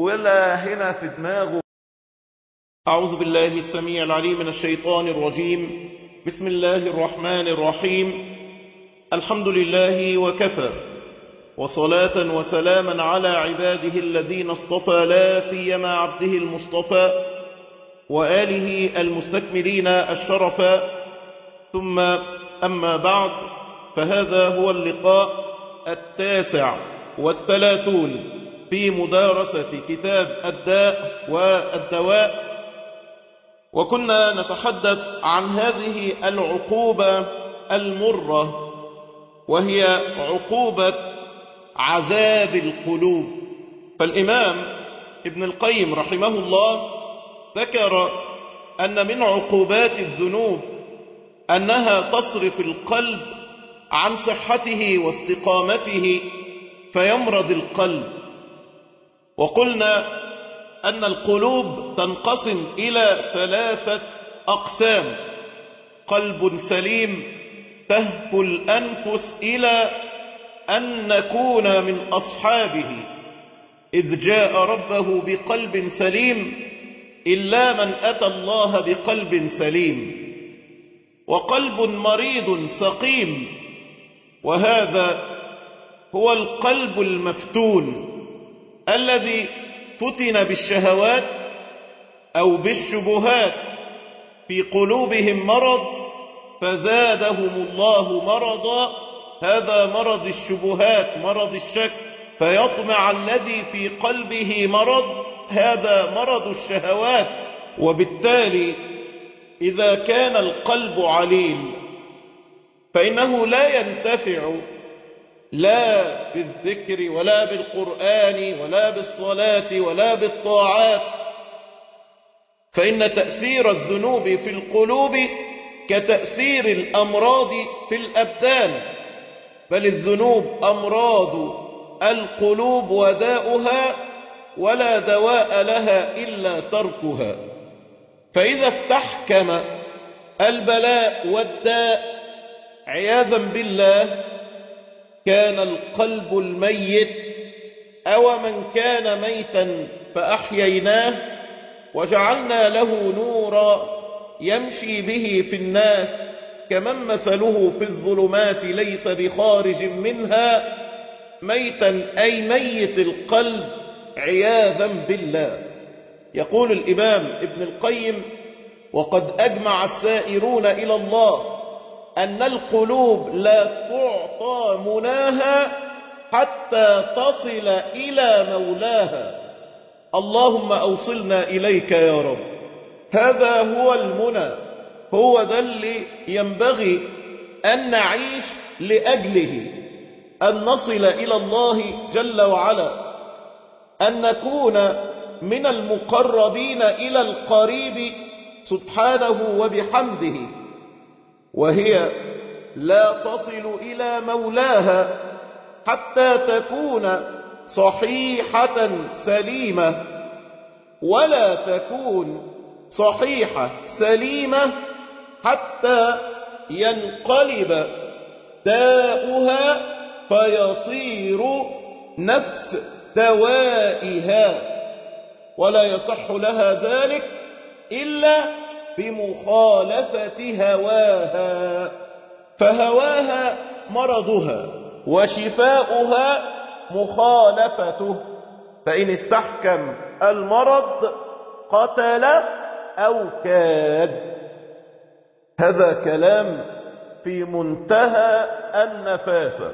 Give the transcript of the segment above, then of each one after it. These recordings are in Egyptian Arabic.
ولا هنا في دماغه أعوذ بالله السميع العليم من الشيطان الرجيم بسم الله الرحمن الرحيم الحمد لله وكفى وصلاة وسلاما على عباده الذين اصطفى لا سيما عبده المصطفى وآله المستكملين الشرفا ثم أما بعد فهذا هو اللقاء التاسع والثلاثون في مدارسة كتاب الداء والدواء وكنا نتحدث عن هذه العقوبة المرة وهي عقوبة عذاب القلوب فالإمام ابن القيم رحمه الله ذكر أن من عقوبات الذنوب أنها تصرف القلب عن صحته واستقامته فيمرض القلب وقلنا أن القلوب تنقسم إلى ثلاثة أقسام قلب سليم تهفو الأنفس إلى أن نكون من أصحابه إذ جاء ربه بقلب سليم إلا من أتى الله بقلب سليم وقلب مريض سقيم وهذا هو القلب المفتون الذي فتن بالشهوات أو بالشبهات في قلوبهم مرض فزادهم الله مرضا هذا مرض الشبهات مرض الشك فيطمع الذي في قلبه مرض هذا مرض الشهوات وبالتالي إذا كان القلب عليل فإنه لا ينتفع لا بالذكر ولا بالقرآن ولا بالصلاة ولا بالطاعات فإن تأثير الذنوب في القلوب كتأثير الأمراض في الأبدان بل الذنوب أمراض القلوب وداؤها ولا دواء لها إلا تركها فإذا استحكم البلاء والداء عياذا بالله كان القلب الميت أو من كان ميتا فأحييناه وجعلنا له نورا يمشي به في الناس كمن مثله في الظلمات ليس بخارج منها ميتا أي ميت القلب عياذا بالله يقول الإمام ابن القيم وقد أجمع السائرون إلى الله أن القلوب لا تعطى مناها حتى تصل إلى مولاها اللهم أوصلنا إليك يا رب هذا هو المنى هو ده اللي ينبغي أن نعيش لأجله أن نصل إلى الله جل وعلا أن نكون من المقربين إلى القريب سبحانه وبحمده وهي لا تصل إلى مولاها حتى تكون صحيحة سليمة ولا تكون صحيحة سليمة حتى ينقلب داؤها فيصير نفس دوائها ولا يصح لها ذلك إلا بمخالفة هواها فهواها مرضها وشفاؤها مخالفته فإن استحكم المرض قتل أو كاد هذا كلام في منتهى النفاسة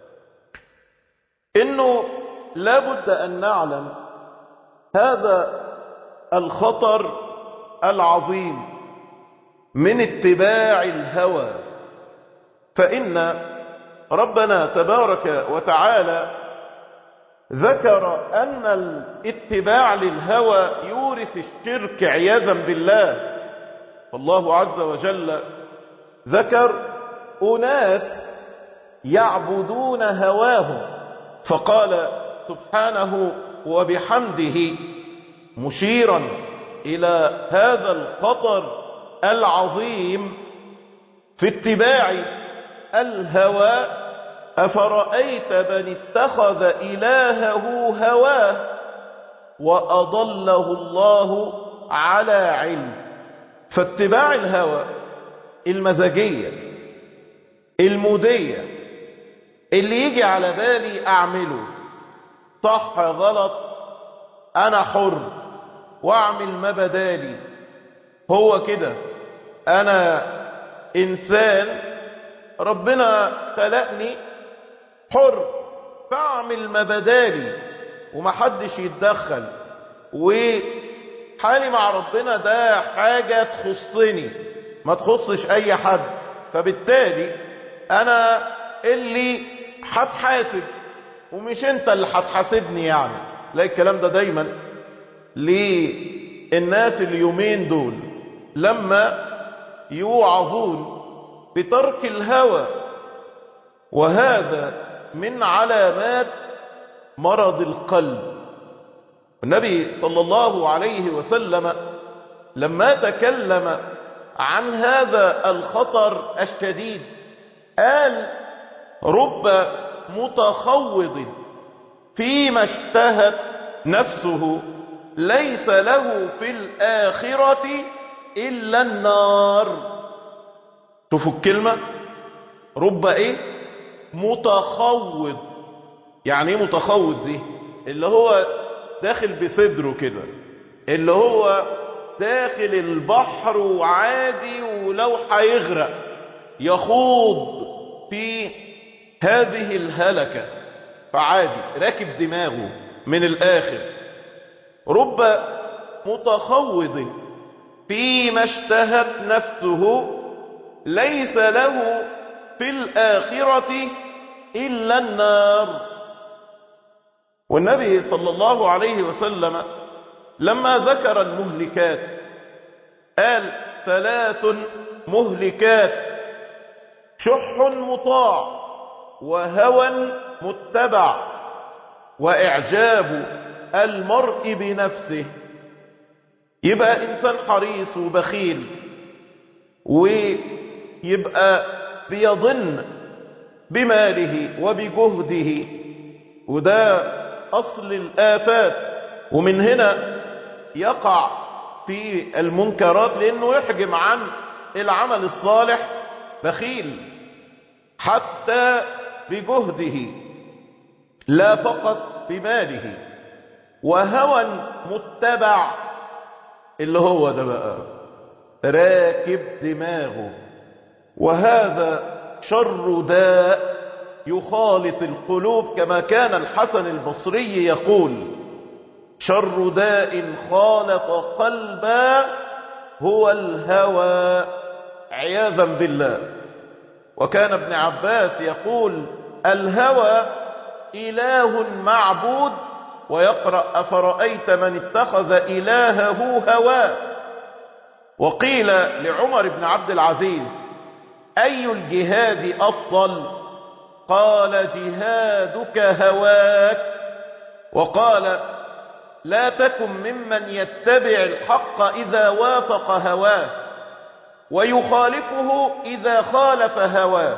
إنه لابد أن نعلم هذا الخطر العظيم من اتباع الهوى فإن ربنا تبارك وتعالى ذكر أن الاتباع للهوى يورث الشرك عياذا بالله فالله عز وجل ذكر أناس يعبدون هواهم فقال سبحانه وبحمده مشيرا إلى هذا الخطر العظيم في اتباع الهوى أفرأيت من اتخذ إلهه هواه وأضله الله على علم فاتباع الهوى المزاجية المودية اللي يجي على بالي أعمله صح غلط أنا حر وأعمل ما بدالي هو كده أنا إنسان ربنا خلقني حر فأعمل ما بدالي ومحدش يتدخل وحالي مع ربنا ده حاجة تخصني ما تخصش أي حد فبالتالي أنا اللي هتحاسب ومش أنت اللي هتحاسبني يعني لا الكلام ده دايما للناس اليومين دول لما يوعظون بترك الهوى وهذا من علامات مرض القلب النبي صلى الله عليه وسلم لما تكلم عن هذا الخطر الشديد قال رب متخوض فيما اشتهت نفسه ليس له في الآخرة إلا النار شوفوا الكلمة رب ايه متخوض يعني ايه متخوض دي اللي هو داخل بصدره كده اللي هو داخل البحر وعادي ولو هيغرق يخوض في هذه الهلكة فعادي راكب دماغه من الآخر رب متخوض فيما اشتهت نفسه ليس له في الآخرة إلا النار والنبي صلى الله عليه وسلم لما ذكر المهلكات قال ثلاث مهلكات شح مطاع وهوى متبع وإعجاب المرء بنفسه يبقى إنسان حريص وبخيل ويبقى بيظن بماله وبجهده وده أصل الآفات ومن هنا يقع في المنكرات لأنه يحجم عن العمل الصالح بخيل حتى بجهده لا فقط بماله وهوى متبع اللي هو ده بقى راكب دماغه وهذا شر داء يخالط القلوب كما كان الحسن البصري يقول شر داء خالط قلبا هو الهوى عياذا بالله وكان ابن عباس يقول الهوى إله معبود ويقرأ أفرأيت من اتخذ إلهه هواه وقيل لعمر بن عبد العزيز أي الجهاد أفضل قال جهادك هواك وقال لا تكن ممن يتبع الحق إذا وافق هواه ويخالفه إذا خالف هواه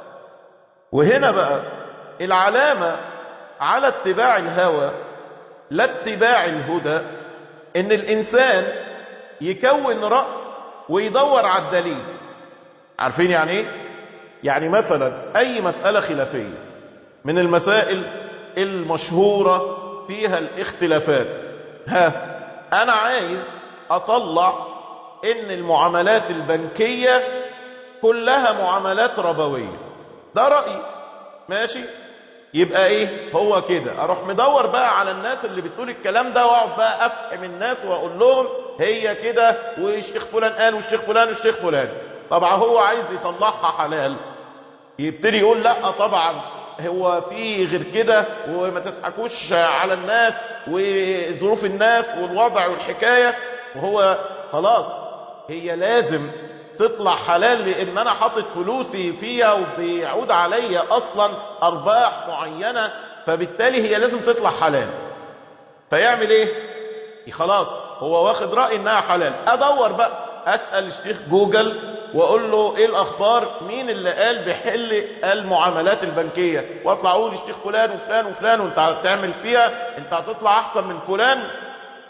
وهنا بقى العلامة على اتباع الهوى لا اتباع الهدى ان الانسان يكون رأي ويدور على الدليل عارفين يعني ايه يعني مثلا اي مسألة خلافية من المسائل المشهورة فيها الاختلافات ها انا عايز اطلع ان المعاملات البنكية كلها معاملات ربوية ده رأيي ماشي يبقى ايه هو كده اروح مدور بقى على الناس اللي بتقول الكلام ده واقعد بقى افهم الناس واقول لهم هي كده والشيخ فلان قال والشيخ فلان والشيخ فلان طبعا هو عايز يطلعها حلال يبتدي يقول لا طبعا هو في غير كده وما تضحكوش على الناس وظروف الناس والوضع والحكاية وهو خلاص هي لازم تطلع حلال لان انا حاطط فلوسي فيها وبيعود عليا اصلا ارباح معينة فبالتالي هي لازم تطلع حلال فيعمل ايه خلاص هو واخد رأي انها حلال ادور بقى اسأل الشيخ جوجل واقول له ايه الاخبار مين اللي قال بحل المعاملات البنكية واطلع اقول الشيخ فلان وفلان وفلان وانت هتعمل فيها انت هتطلع احسن من فلان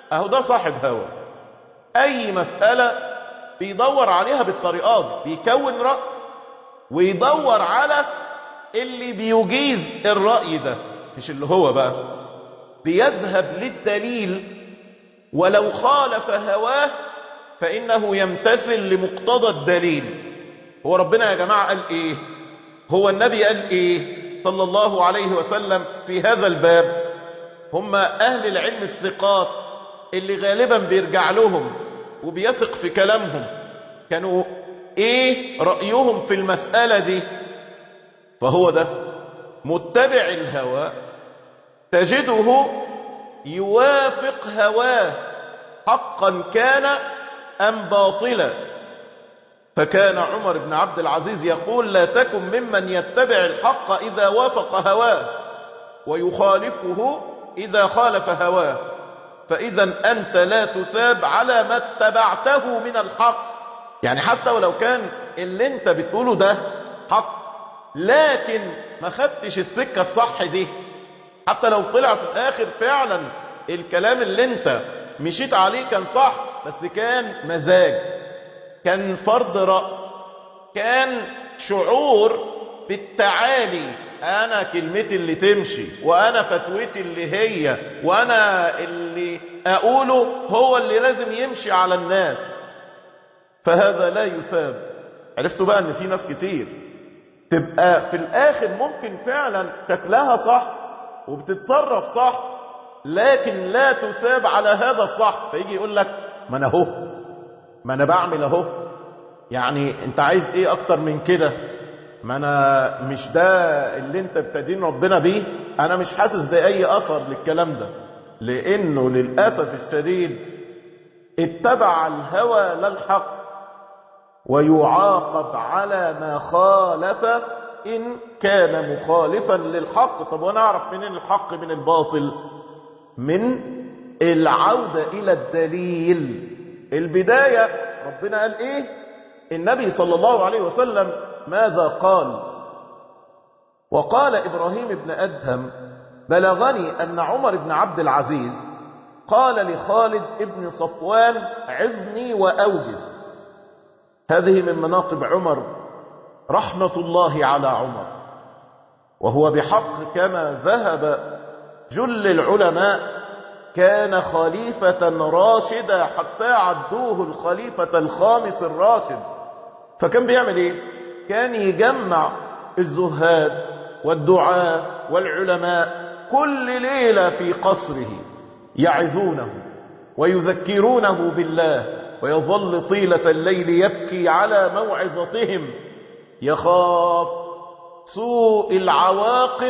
اهو ده صاحب هوى اي مسألة بيدور عليها بالطريقات بيكون رأي ويدور على اللي بيجيز الرأي ده مش اللي هو بقى بيذهب للدليل ولو خالف هواه فإنه يمتثل لمقتضى الدليل هو ربنا يا جماعة قال إيه هو النبي قال إيه صلى الله عليه وسلم في هذا الباب هم أهل العلم الثقات اللي غالبا بيرجع لهم وبيثق في كلامهم كانوا إيه رأيهم في المسألة دي فهو ده متبع الهوى تجده يوافق هواه حقا كان أم باطلا فكان عمر بن عبد العزيز يقول لا تكن ممن يتبع الحق إذا وافق هواه ويخالفه إذا خالف هواه فإذا أنت لا تساب على ما اتبعته من الحق يعني حتى ولو كان اللي انت بتقوله ده حق لكن ما خدتش السكة الصح دي حتى لو طلع في الآخر فعلا الكلام اللي انت مشيت عليه كان صح بس كان مزاج كان فرض رأي كان شعور بالتعالي انا كلمتي اللي تمشي وانا فتوتي اللي هي وانا اللي اقوله هو اللي لازم يمشي على الناس فهذا لا يساب عرفتوا بقى ان في ناس كتير تبقى في الاخر ممكن فعلا شكلها صح وبتتصرف صح لكن لا تساب على هذا الصح فيجي يقول لك ما انا اهو ما انا بعمل اهو يعني انت عايز ايه اكتر من كده ما انا مش ده اللي انت بتدين ربنا بيه انا مش حاسس باي اثر للكلام ده لانه للاسف الشديد اتبع الهوى لا الحق ويعاقب على ما خالف ان كان مخالفا للحق طب وانا اعرف منين الحق من الباطل من العودة الى الدليل البداية ربنا قال ايه النبي صلى الله عليه وسلم ماذا قال وقال إبراهيم بن أدهم بلغني أن عمر بن عبد العزيز قال لخالد ابن صفوان عظني وأوجز هذه من مناقب عمر رحمة الله على عمر وهو بحق كما ذهب جل العلماء كان خليفة راشدا حتى عدوه الخليفة الخامس الراشد فكان بيعمل ايه كان يجمع الزهاد والدعاة والعلماء كل ليلة في قصره يعزونه ويذكرونه بالله ويظل طيلة الليل يبكي على موعظتهم يخاف سوء العواقب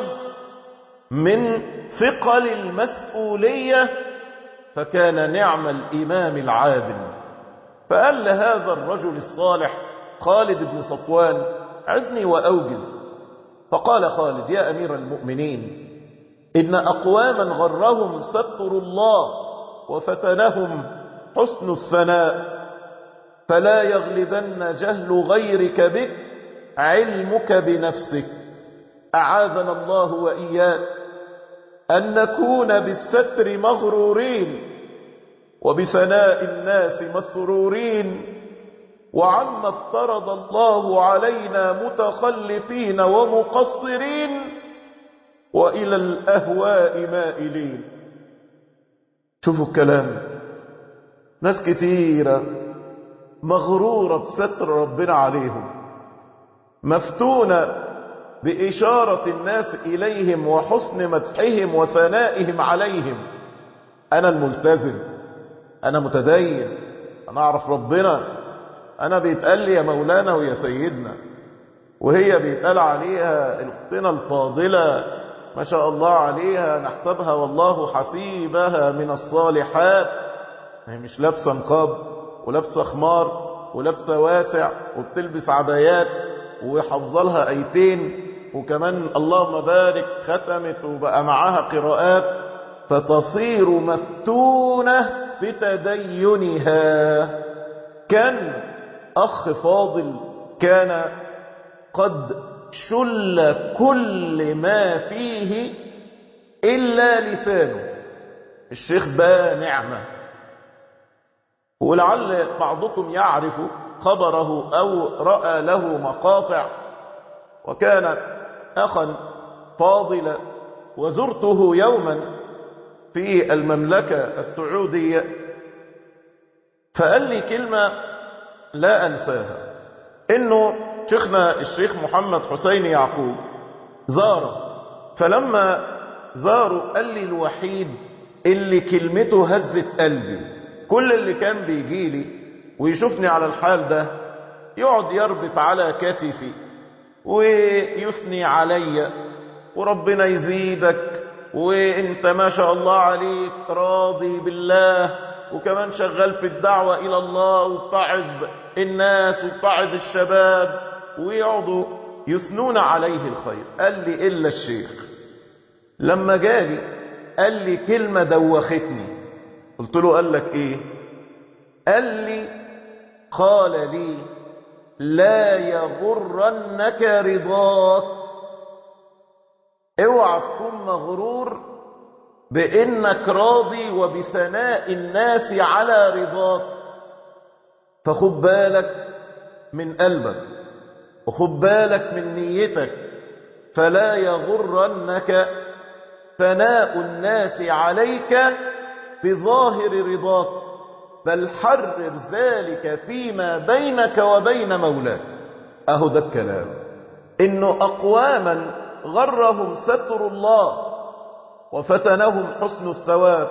من ثقل المسؤولية فكان نعم الإمام العادل فقال لهذا الرجل الصالح خالد بن صفوان عزني وأوجز فقال خالد يا أمير المؤمنين إن أقواما غرهم ستر الله وفتنهم حسن الثناء فلا يغلبن جهل غيرك بك علمك بنفسك أعاذنا الله وإياك أن نكون بالستر مغرورين وبثناء الناس مسرورين وعما افترض الله علينا متخلفين ومقصرين وإلى الأهواء مائلين شوفوا الكلام ناس كتيرة مغرورة بستر ربنا عليهم مفتونة بإشارة الناس إليهم وحسن مدحهم وثنائهم عليهم أنا الملتزم أنا متدين أنا أعرف ربنا أنا بيتقال لي يا مولانا ويا سيدنا وهي بيتقال عليها اختنا الفاضلة ما شاء الله عليها نحسبها والله حسيبها من الصالحات هي مش لابسة نقاب ولابسة خمار ولابسة واسع وبتلبس عبايات وحافظه لها ايتين وكمان اللهم بارك ختمت وبقى معاها قراءات فتصير مفتونة بتدينها كان أخ فاضل كان قد شل كل ما فيه إلا لسانه الشيخ بقى نعمة ولعل بعضكم يعرف خبره أو رأى له مقاطع وكان أخا فاضلا وزرته يوما في المملكة السعودية فقال لي كلمة لا أنساها إنه شيخنا الشيخ محمد حسين يعقوب زاره فلما زاره قال لي الوحيد اللي كلمته هزت قلبي كل اللي كان بيجي لي ويشوفني على الحال ده يقعد يربط على كتفي ويثني عليا وربنا يزيدك وانت ما شاء الله عليك راضي بالله وكمان شغال في الدعوة إلى الله وبتعظ الناس وبتعظ الشباب ويقعدوا يثنون عليه الخير قال لي إلا الشيخ لما جالي قال لي كلمة دوختني قلت له قال لك إيه قال لي قال لي لا يغرنك رضاك اوعى تكون مغرور بانك راضي وبثناء الناس على رضاك فخد بالك من قلبك وخد بالك من نيتك فلا يغرنك ثناء الناس عليك بظاهر رضاك بل حرر ذلك فيما بينك وبين مولاك اهو ده الكلام انه اقواما غرهم ستر الله وفتنهم حسن الثواب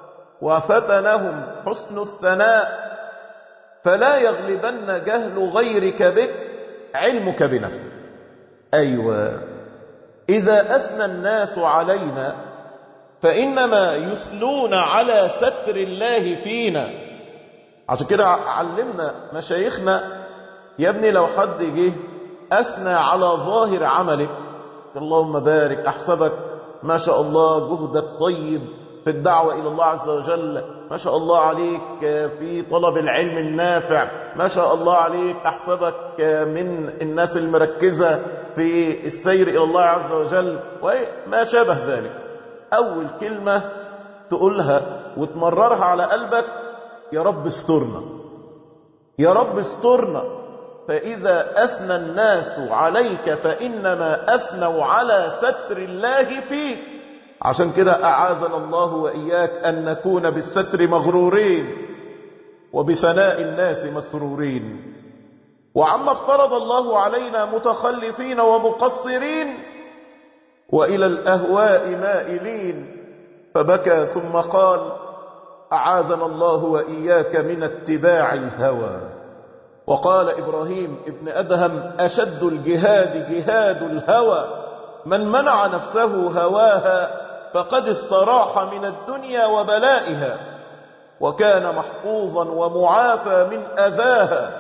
وفتنهم حسن الثناء فلا يغلبن جهل غيرك بك علمك بنفسك أيوة إذا أثنى الناس علينا فإنما يثنون على ستر الله فينا عشان كده علمنا مشايخنا يا ابني لو حد جه أثنى على ظاهر عملك اللهم بارك أحسبك ما شاء الله جهدك طيب في الدعوة إلى الله عز وجل ما شاء الله عليك في طلب العلم النافع ما شاء الله عليك أحسبك من الناس المركزة في السير إلى الله عز وجل وما شابه ذلك أول كلمة تقولها وتمررها على قلبك يا رب استرنا يا رب استرنا فإذا أثنى الناس عليك فإنما أثنوا على ستر الله فيك عشان كده أعاذنا الله وإياك أن نكون بالستر مغرورين وبثناء الناس مسرورين وعما افترض الله علينا متخلفين ومقصرين وإلى الأهواء مائلين فبكى ثم قال أعاذنا الله وإياك من اتباع الهوى وقال إبراهيم ابن أدهم أشد الجهاد جهاد الهوى من منع نفسه هواها فقد استراح من الدنيا وبلائها وكان محفوظا ومعافى من أذاها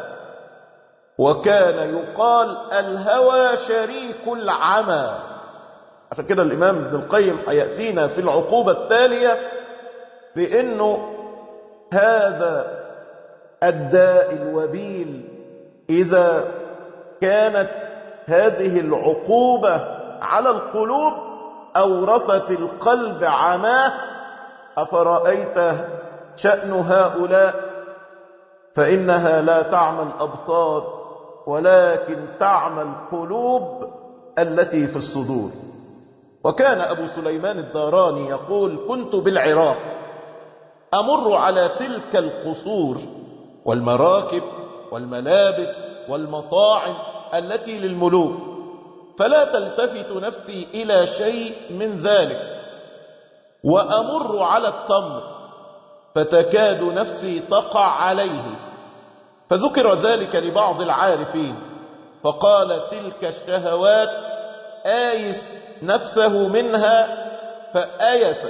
وكان يقال الهوى شريك العمى عشان كده الإمام ابن القيم هيأتينا في العقوبة التالية بأنه هذا الداء الوبيل إذا كانت هذه العقوبة على القلوب أورثت القلب عماه أفرأيت شأن هؤلاء فإنها لا تعمى الأبصار ولكن تعمى القلوب التي في الصدور وكان أبو سليمان الداراني يقول كنت بالعراق أمر على تلك القصور والمراكب والملابس والمطاعم التي للملوك فلا تلتفت نفسي إلى شيء من ذلك وأمر على التمر فتكاد نفسي تقع عليه فذكر ذلك لبعض العارفين فقال تلك الشهوات آيس نفسه منها فآيست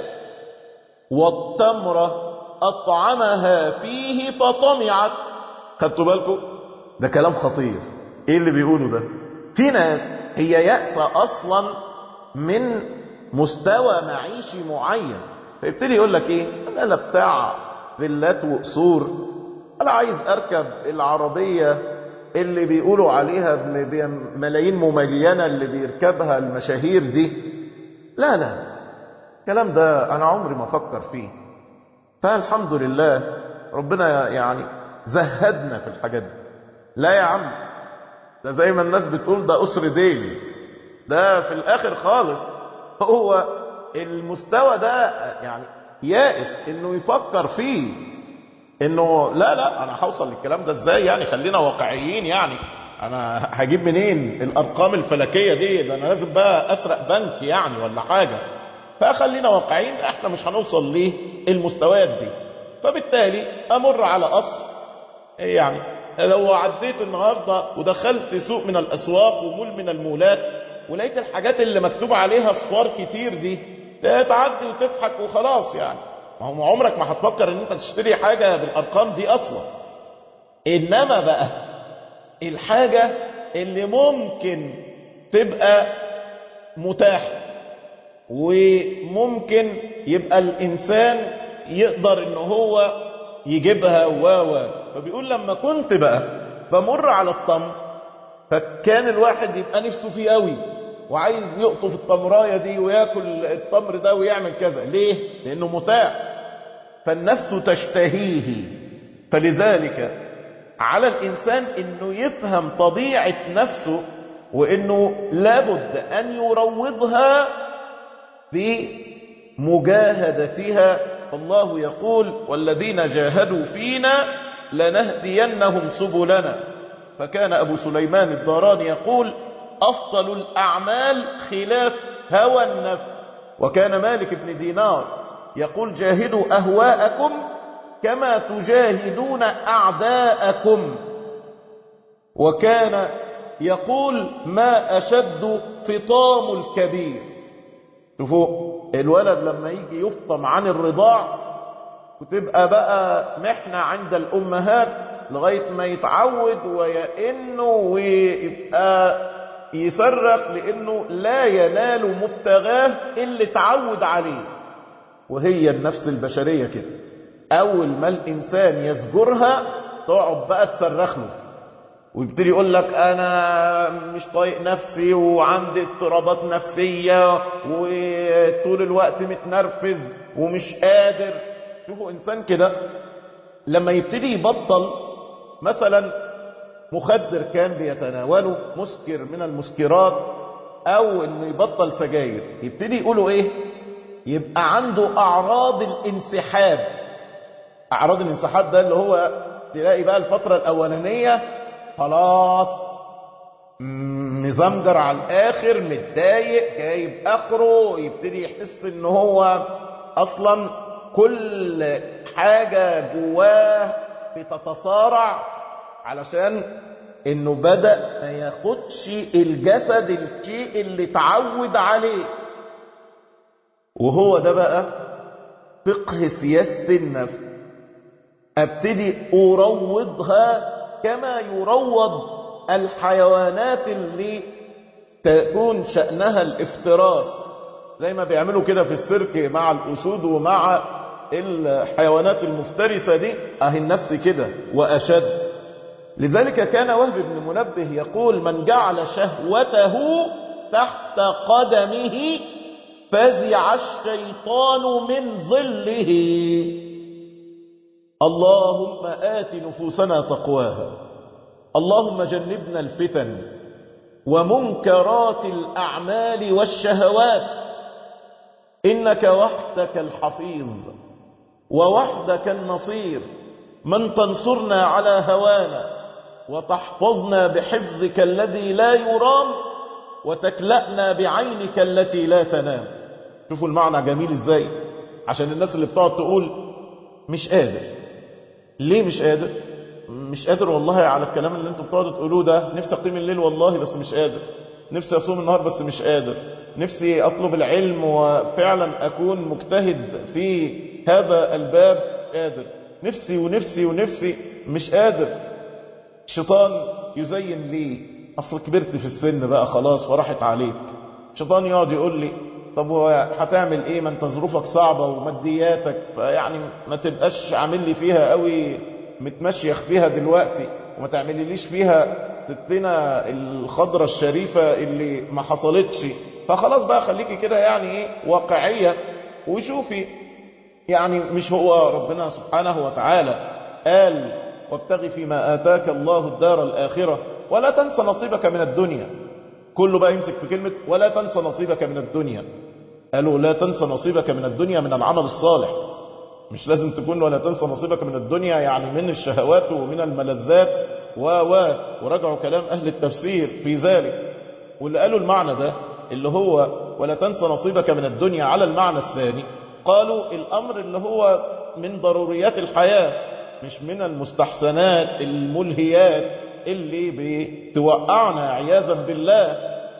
والتمر أطعمها فيه فطمعت خدتوا بالكم ده كلام خطير ايه اللي بيقوله ده في ناس هي يأسى اصلا من مستوى معيشي معين فيبتدي يقول لك ايه انا لا بتاع فيلات وقصور انا عايز اركب العربية اللي بيقولوا عليها ملايين مملينة اللي بيركبها المشاهير دي لا لا الكلام ده انا عمري ما افكر فيه فالحمد لله ربنا يعني زهدنا في الحاجات دي لا يا عم ده زي ما الناس بتقول ده أسر ديلي ده في الآخر خالص هو المستوى ده يعني يائس انه يفكر فيه انه لا لا انا هوصل للكلام ده ازاي يعني خلينا واقعيين يعني انا هجيب منين الارقام الفلكيه دي ده انا لازم بقى اسرق بنك يعني ولا حاجه فخلينا واقعيين احنا مش هنوصل للمستويات دي فبالتالي امر على قصر يعني لو عديت النهارده ودخلت سوق من الاسواق ومول من المولات ولقيت الحاجات اللي مكتوب عليها صور كتير دي تعدي وتضحك وخلاص يعني ما هو عمرك ما هتفكر ان انت تشتري حاجه بالارقام دي اصلا انما بقى الحاجه اللي ممكن تبقى متاحه وممكن يبقى الانسان يقدر ان هو يجيبها و فبيقول لما كنت بقى بمر على التمر فكان الواحد يبقى نفسه فيه قوي وعايز يقطف التمرايه دي وياكل التمر ده ويعمل كذا ليه لانه متاح فالنفس تشتهيه فلذلك على الانسان انه يفهم طبيعه نفسه وانه لابد ان يروضها بمجاهدتها الله يقول والذين جاهدوا فينا لنهدينهم سبلنا فكان ابو سليمان الداراني يقول أفضل الأعمال خلاف هوى النفس وكان مالك بن دينار يقول جاهدوا أهواءكم كما تجاهدون أعداءكم وكان يقول ما أشد فطام الكبير شوفوا الولد لما يجي يفطم عن الرضاع وتبقى بقى محنة عند الأمهات لغاية ما يتعود ويئن ويبقى يصرخ لانه لا ينال مبتغاه اللي اتعود عليه وهي النفس البشريه كده اول ما الانسان يزجرها تقعد بقى تصرخ له ويبتدي يقول لك انا مش طايق نفسي وعندي اضطرابات نفسيه وطول الوقت متنرفز ومش قادر شوفوا انسان كده لما يبتدي يبطل مثلا مخدر كان بيتناوله مسكر من المسكرات او انه يبطل سجاير يبتدي يقولوا ايه يبقى عنده اعراض الانسحاب اعراض الانسحاب ده اللي هو تلاقي بقى الفترة الاولانية خلاص مزمجر على الاخر متضايق جايب اخره يبتدي يحس ان هو اصلا كل حاجة جواه بتتصارع علشان انه بدأ ما ياخدش الجسد الشيء اللي اتعود عليه وهو ده بقى فقه سياسة النفس ابتدي اروضها كما يروض الحيوانات اللي تكون شأنها الافتراس زي ما بيعملوا كده في السيرك مع الأسود ومع الحيوانات المفترسة دي اهي النفس كده وأشد لذلك كان وهب بن منبه يقول من جعل شهوته تحت قدمه فزع الشيطان من ظله اللهم آت نفوسنا تقواها اللهم جنبنا الفتن ومنكرات الأعمال والشهوات إنك وحدك الحفيظ ووحدك النصير من تنصرنا على هوانا وتحفظنا بحفظك الذي لا يرام وتكلأنا بعينك التي لا تنام شوفوا المعنى جميل ازاي عشان الناس اللي بتقعد تقول مش قادر ليه مش قادر مش قادر والله على الكلام اللي انتوا بتقعدوا تقولوه ده نفسي اقيم الليل والله بس مش قادر نفسي اصوم النهار بس مش قادر نفسي اطلب العلم وفعلا اكون مجتهد في هذا الباب قادر نفسي ونفسي ونفسي مش قادر الشيطان يزين لي اصل كبرت في السن بقى خلاص وراحت عليك الشيطان يقعد يقول لي طب هتعمل ايه ما انت ظروفك صعبه ومادياتك يعني ما تبقاش عامل لي فيها قوي متمشيخ فيها دلوقتي وما تعمليليش فيها ستنا الخضرة الشريفة اللي ما حصلتش فخلاص بقى خليكي كده يعني ايه واقعية وشوفي يعني مش هو ربنا سبحانه وتعالى قال وابتغ فيما آتاك الله الدار الآخرة ولا تنسى نصيبك من الدنيا كله بقى يمسك في كلمة ولا تنسى نصيبك من الدنيا قالوا لا تنسى نصيبك من الدنيا من العمل الصالح مش لازم تكون ولا تنسى نصيبك من الدنيا يعني من الشهوات ومن الملذات و و ورجعوا كلام أهل التفسير في ذلك واللي قالوا المعنى ده اللي هو ولا تنسى نصيبك من الدنيا على المعنى الثاني قالوا الأمر اللي هو من ضروريات الحياة مش من المستحسنات الملهيات اللي بتوقعنا عياذا بالله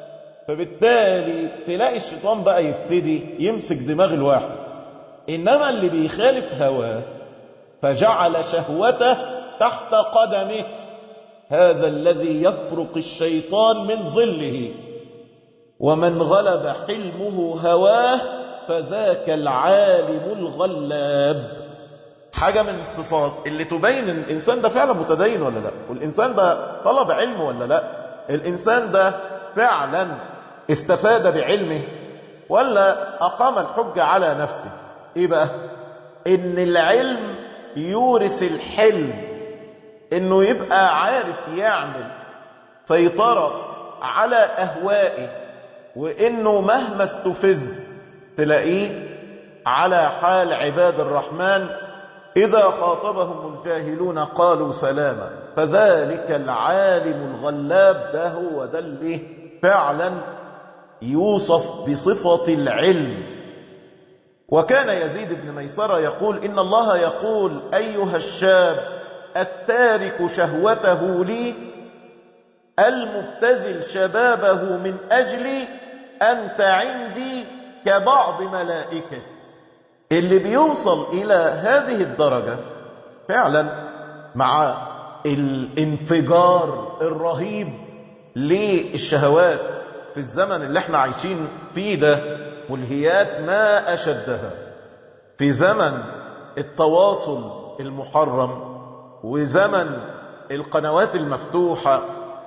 فبالتالي تلاقي الشيطان بقى يبتدي يمسك دماغ الواحد إنما اللي بيخالف هواه فجعل شهوته تحت قدمه هذا الذي يفرق الشيطان من ظله ومن غلب حلمه هواه فذاك العالم الغلاب حاجة من الصفات اللي تبين ان الانسان ده فعلا متدين ولا لا والانسان ده طلب علم ولا لا الانسان ده فعلا استفاد بعلمه ولا اقام الحجة على نفسه ايه بقى ان العلم يورث الحلم انه يبقى عارف يعمل سيطرة على اهوائه وانه مهما استفز تلاقيه على حال عباد الرحمن إذا خاطبهم الجاهلون قالوا سلاما فذلك العالم الغلاب ده هو ده اللي فعلا يوصف بصفة العلم وكان يزيد بن ميسرة يقول إن الله يقول أيها الشاب التارك شهوته لي المبتذل شبابه من أجلي أنت عندي كبعض ملائكتي اللي بيوصل إلى هذه الدرجة فعلا مع الانفجار الرهيب للشهوات في الزمن اللي احنا عايشين فيه ده ملهيات ما أشدها في زمن التواصل المحرم وزمن القنوات المفتوحة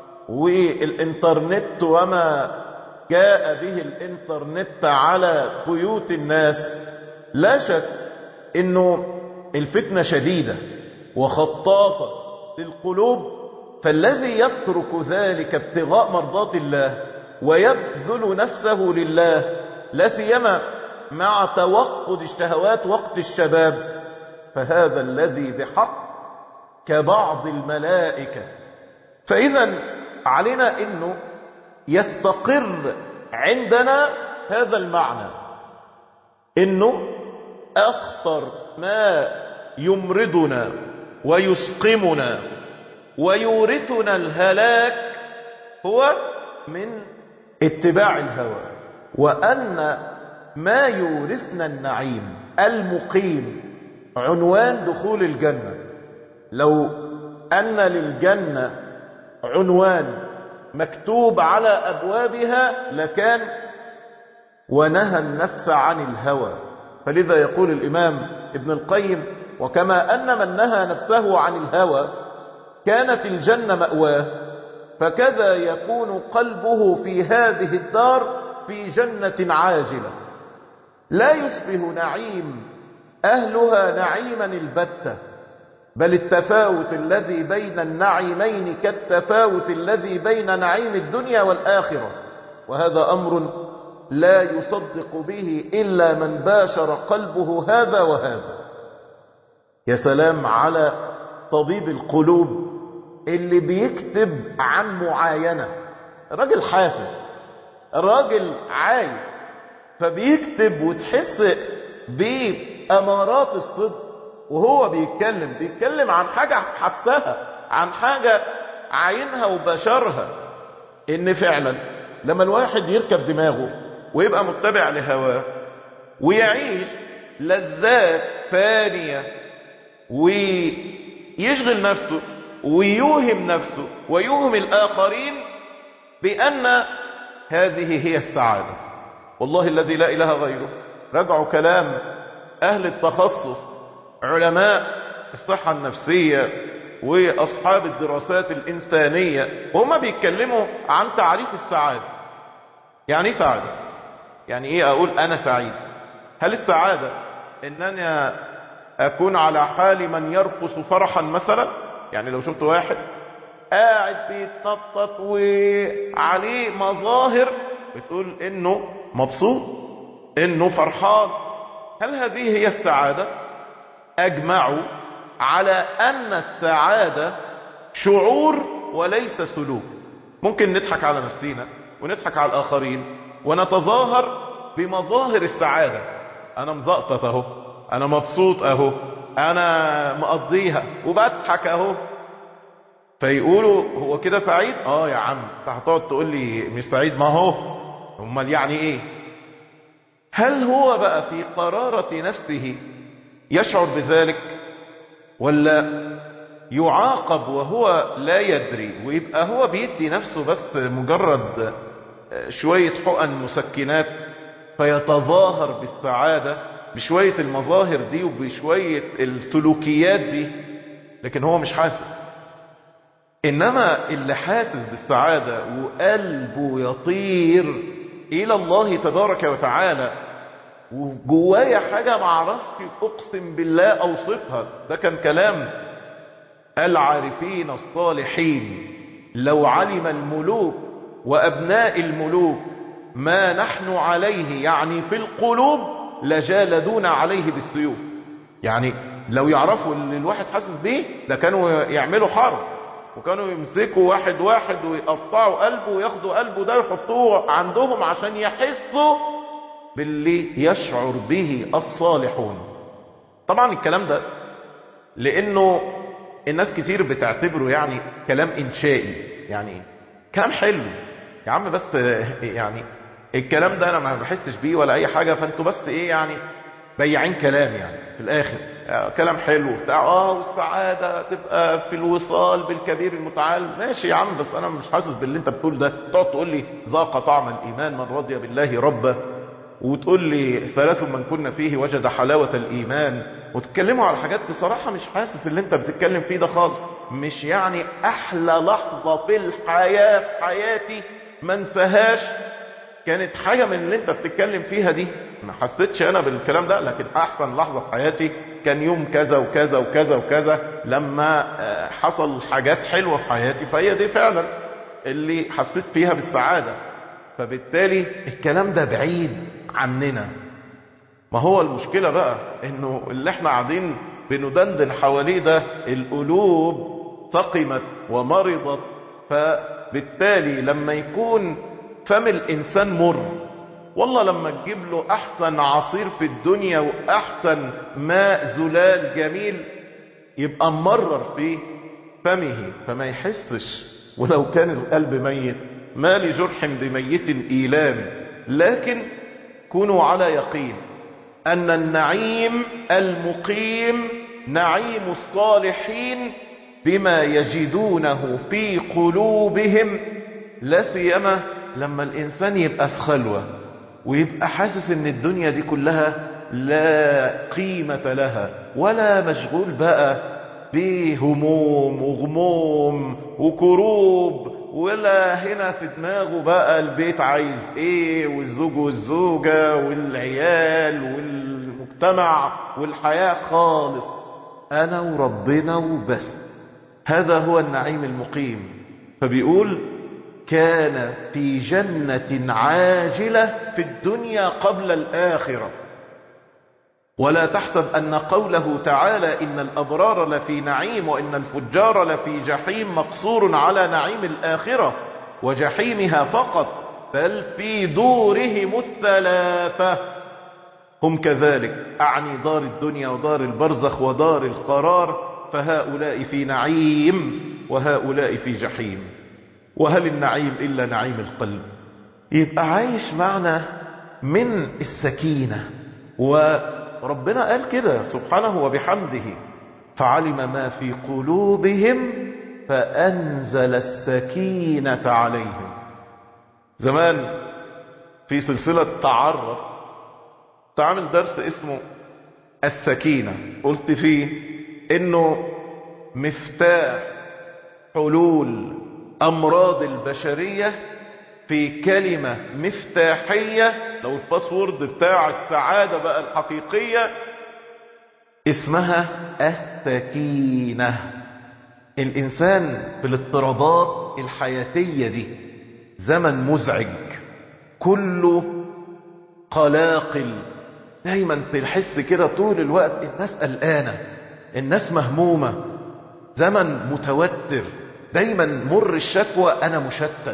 والإنترنت وما جاء به الإنترنت على بيوت الناس لا شك انه الفتنة شديدة وخطافة للقلوب فالذي يترك ذلك ابتغاء مرضات الله ويبذل نفسه لله لا سيما مع توقد الشهوات وقت الشباب فهذا الذي بحق كبعض الملائكة فإذا علينا أنه يستقر عندنا هذا المعنى أنه أخطر ما يمرضنا ويسقمنا ويورثنا الهلاك هو من اتباع الهوى وأن ما يورثنا النعيم المقيم عنوان دخول الجنة لو أن للجنة عنوان مكتوب على أبوابها لكان ونهى النفس عن الهوى فلذا يقول الإمام ابن القيم وكما أن من نهى نفسه عن الهوى كانت الجنة مأواه فكذا يكون قلبه في هذه الدار في جنة عاجلة لا يشبه نعيم أهلها نعيما البتة بل التفاوت الذي بين النعيمين كالتفاوت الذي بين نعيم الدنيا والآخرة وهذا أمر لا يصدق به إلا من باشر قلبه هذا وهذا يا سلام على طبيب القلوب اللي بيكتب عن معاينة الراجل حافظ الراجل عايز فبيكتب وتحس بأمارات الصدق وهو بيتكلم بيتكلم عن حاجة حسها عن حاجة عينها وبشرها ان فعلا لما الواحد يركب دماغه ويبقى متبع لهواه ويعيش لذات فانية ويشغل نفسه ويوهم نفسه ويوهم الآخرين بأن هذه هي السعادة والله الذي لا إله غيره رجعوا كلام أهل التخصص علماء الصحة النفسية وأصحاب الدراسات الإنسانية وهم بيتكلموا عن تعريف السعادة يعني ايه سعادة يعني ايه اقول انا سعيد هل السعادة انني اكون على حال من يرقص فرحا مثلا يعني لو شفت واحد قاعد بيتنطط وعليه مظاهر بتقول انه مبسوط انه فرحان هل هذه هي السعادة اجمعوا على ان السعادة شعور وليس سلوك ممكن نضحك على نفسينا ونضحك على الاخرين ونتظاهر بمظاهر السعادة انا مزقطط اهو انا مبسوط اهو انا مقضيها وبضحك اهو فيقولوا هو كده سعيد اه يا عم انت هتقعد تقول لي مش سعيد ما هو امال يعني ايه هل هو بقى في قرارة نفسه يشعر بذلك ولا يعاقب وهو لا يدري ويبقى هو بيدي نفسه بس مجرد شوية حقن مسكنات فيتظاهر بالسعادة بشوية المظاهر دي وبشوية السلوكيات دي لكن هو مش حاسس إنما اللي حاسس بالسعادة وقلبه يطير إلى الله تبارك وتعالى وجوايا حاجة معرفش أقسم بالله أوصفها ده كان كلام العارفين الصالحين لو علم الملوك وأبناء الملوك ما نحن عليه يعني في القلوب لجالدون عليه بالسيوف يعني لو يعرفوا اللي الواحد حاسس بيه ده كانوا يعملوا حرب وكانوا يمسكوا واحد واحد ويقطعوا قلبه وياخدوا قلبه ده يحطوه عندهم عشان يحسوا باللي يشعر به الصالحون طبعا الكلام ده لانه الناس كتير بتعتبره يعني كلام انشائي يعني كلام حلو يا عم بس يعني الكلام ده انا ما بحسش بيه ولا اي حاجة فانتوا بس ايه يعني بياعين كلام يعني في الاخر كلام حلو بتاع اه والسعادة تبقى في الوصال بالكبير المتعال ماشي يا عم بس انا مش حاسس باللي انت بتقول ده تقعد تقول لي ذاق طعم الايمان من رضي بالله ربا وتقول لي ثلاث من كنا فيه وجد حلاوة الايمان وتتكلموا على حاجات بصراحة مش حاسس اللي انت بتتكلم فيه ده خالص مش يعني احلى لحظة في الحياة في حياتي ما انساهاش كانت حاجة من اللي انت بتتكلم فيها دي ما حسيتش انا بالكلام ده لكن احسن لحظة في حياتي كان يوم كذا وكذا وكذا وكذا لما حصل حاجات حلوة في حياتي فهي دي فعلا اللي حسيت فيها بالسعادة فبالتالي الكلام ده بعيد عننا ما هو المشكلة بقى انه اللي احنا قاعدين بندندن حواليه ده القلوب سقمت ومرضت فبالتالي لما يكون فم الانسان مر والله لما تجيب له احسن عصير في الدنيا واحسن ماء زلال جميل يبقى مرر في فمه فما يحسش ولو كان القلب ميت ما لجرح بميت ايلام لكن كونوا على يقين ان النعيم المقيم نعيم الصالحين بما يجدونه في قلوبهم لا سيما لما الانسان يبقى في خلوه ويبقى حاسس ان الدنيا دي كلها لا قيمة لها ولا مشغول بقى بهموم وغموم وكروب ولا هنا في دماغه بقى البيت عايز ايه والزوج والزوجة والعيال والمجتمع والحياة خالص انا وربنا وبس هذا هو النعيم المقيم فبيقول كان في جنة عاجلة في الدنيا قبل الآخرة ولا تحسب أن قوله تعالى إن الأبرار لفي نعيم وإن الفجار لفي جحيم مقصور على نعيم الآخرة وجحيمها فقط بل في دورهم الثلاثة هم كذلك أعني دار الدنيا ودار البرزخ ودار القرار فهؤلاء في نعيم وهؤلاء في جحيم وهل النعيم إلا نعيم القلب يبقى عايش معنا من السكينة وربنا قال كده سبحانه وبحمده فعلم ما في قلوبهم فأنزل السكينة عليهم زمان في سلسلة تعرف تعمل درس اسمه السكينة قلت فيه انه مفتاح حلول امراض البشرية في كلمة مفتاحية لو الباسورد بتاع السعادة بقى الحقيقية اسمها السكينة الإنسان بالاضطرابات الحياتية دي زمن مزعج كله قلاقل دايما تحس كده طول الوقت الناس قلقانة الناس مهمومة زمن متوتر دايما مر الشكوى أنا مشتت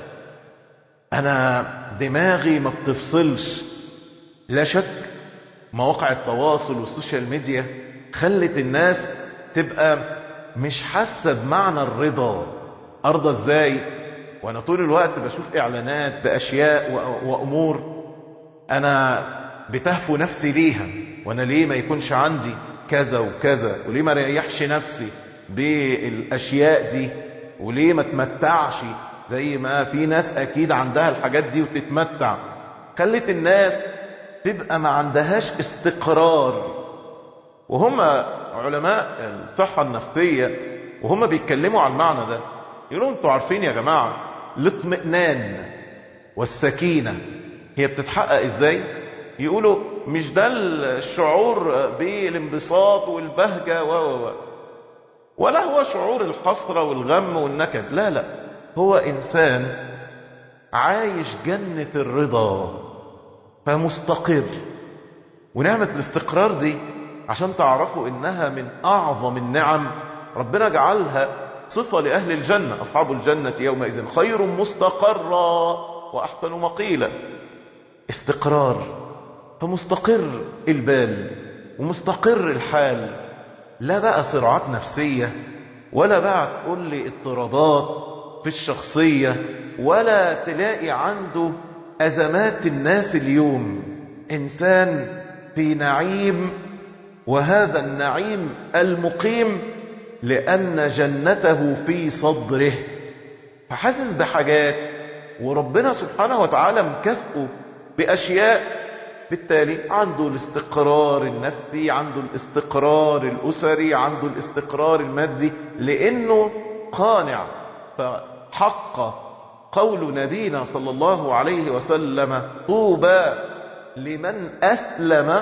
أنا دماغي ما بتفصلش لا شك مواقع التواصل والسوشيال ميديا خلت الناس تبقى مش حاسة بمعنى الرضا أرضى ازاي وانا طول الوقت بشوف اعلانات باشياء وامور انا بتهفو نفسي ليها وانا ليه ما يكونش عندي كذا وكذا وليه ما ريحش نفسي بالاشياء دي وليه ما تمتعش زي ما في ناس اكيد عندها الحاجات دي وتتمتع خلت الناس تبقى ما عندهاش استقرار وهم علماء الصحة النفسية وهم بيتكلموا عن المعنى ده يقولوا انتوا عارفين يا جماعة الاطمئنان والسكينة هي بتتحقق ازاي يقولوا مش ده الشعور بالانبساط والبهجة و و و ولا هو شعور الحسرة والغم والنكد لا لا هو انسان عايش جنة الرضا فمستقر ونعمة الاستقرار دي عشان تعرفوا انها من اعظم النعم ربنا جعلها صفة لأهل الجنة أصحاب الجنة يومئذ خير مستقرا وأحسن مقيلا استقرار فمستقر البال ومستقر الحال لا بقى صراعات نفسية ولا بقى تقول لي اضطرابات في الشخصية ولا تلاقي عنده أزمات الناس اليوم إنسان في نعيم وهذا النعيم المقيم لأن جنته في صدره فحاسس بحاجات وربنا سبحانه وتعالى مكافئه بأشياء بالتالي عنده الاستقرار النفسي عنده الاستقرار الأسري عنده الاستقرار المادي لأنه قانع فحق قول نبينا صلى الله عليه وسلم طوبى لمن أسلم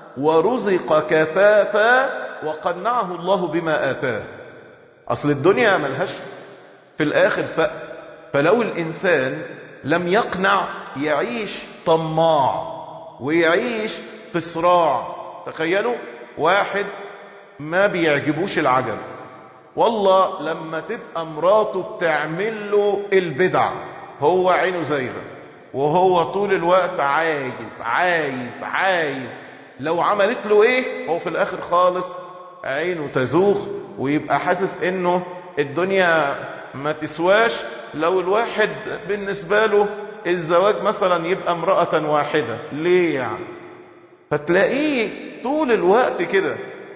ورزق كفافا وقنعه الله بما آتاه أصل الدنيا ملهاش في الآخر سقف فلو الإنسان لم يقنع يعيش طماع ويعيش في صراع تخيلوا واحد ما بيعجبوش العجب والله لما تبقى مراته بتعمل له البدع هو عينه زايغه وهو طول الوقت عايز عايز عايز لو عملت له ايه هو في الاخر خالص عينه تزوغ ويبقى حاسس انه الدنيا ما تسواش لو الواحد بالنسبة له الزواج مثلا يبقى امرأة واحدة ليه يعني فتلاقيه طول الوقت كده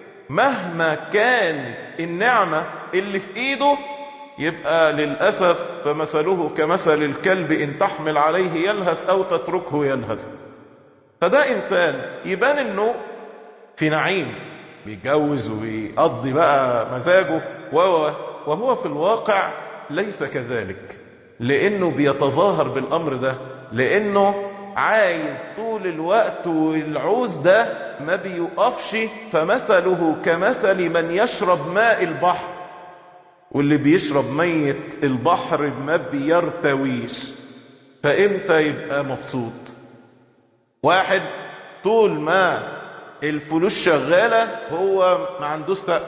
مهما كان النعمة اللي في ايده يبقى للأسف فمثله كمثل الكلب إن تحمل عليه يلهث أو تتركه يلهث فده إنسان يبان إنه في نعيم بيتجوز ويقضي بقى مزاجه وهو في الواقع ليس كذلك لأنه بيتظاهر بالأمر ده لأنه عايز طول الوقت والعوز ده ما بيقفش فمثله كمثل من يشرب ماء البحر واللي بيشرب مية البحر ما بيرتويش فامتى يبقى مبسوط واحد طول ما الفلوس شغالة هو ما عندوش سقف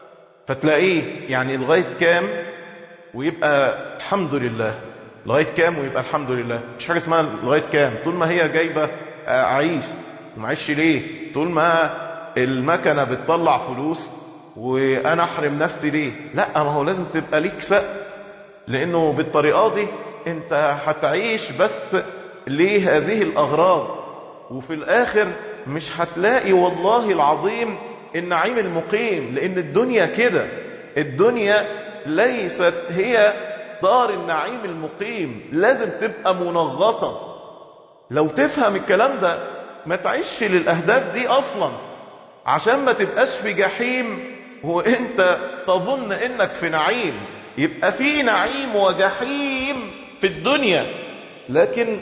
فتلاقيه يعني لغاية كام ويبقى الحمد لله لغاية كام ويبقى الحمد لله مش حاجة اسمها لغاية كام طول ما هي جايبة أعيش معيش ليه طول ما المكنة بتطلع فلوس وأنا أحرم نفسي ليه لا ما هو لازم تبقى ليك سقف لأنه بالطريقة دي أنت هتعيش بس لهذه الأغراض وفي الآخر مش هتلاقي والله العظيم النعيم المقيم لأن الدنيا كده الدنيا ليست هي دار النعيم المقيم لازم تبقى منغصة لو تفهم الكلام ده ما تعيش للأهداف دي أصلا عشان ما تبقاش في جحيم وانت تظن انك في نعيم يبقى في نعيم وجحيم في الدنيا لكن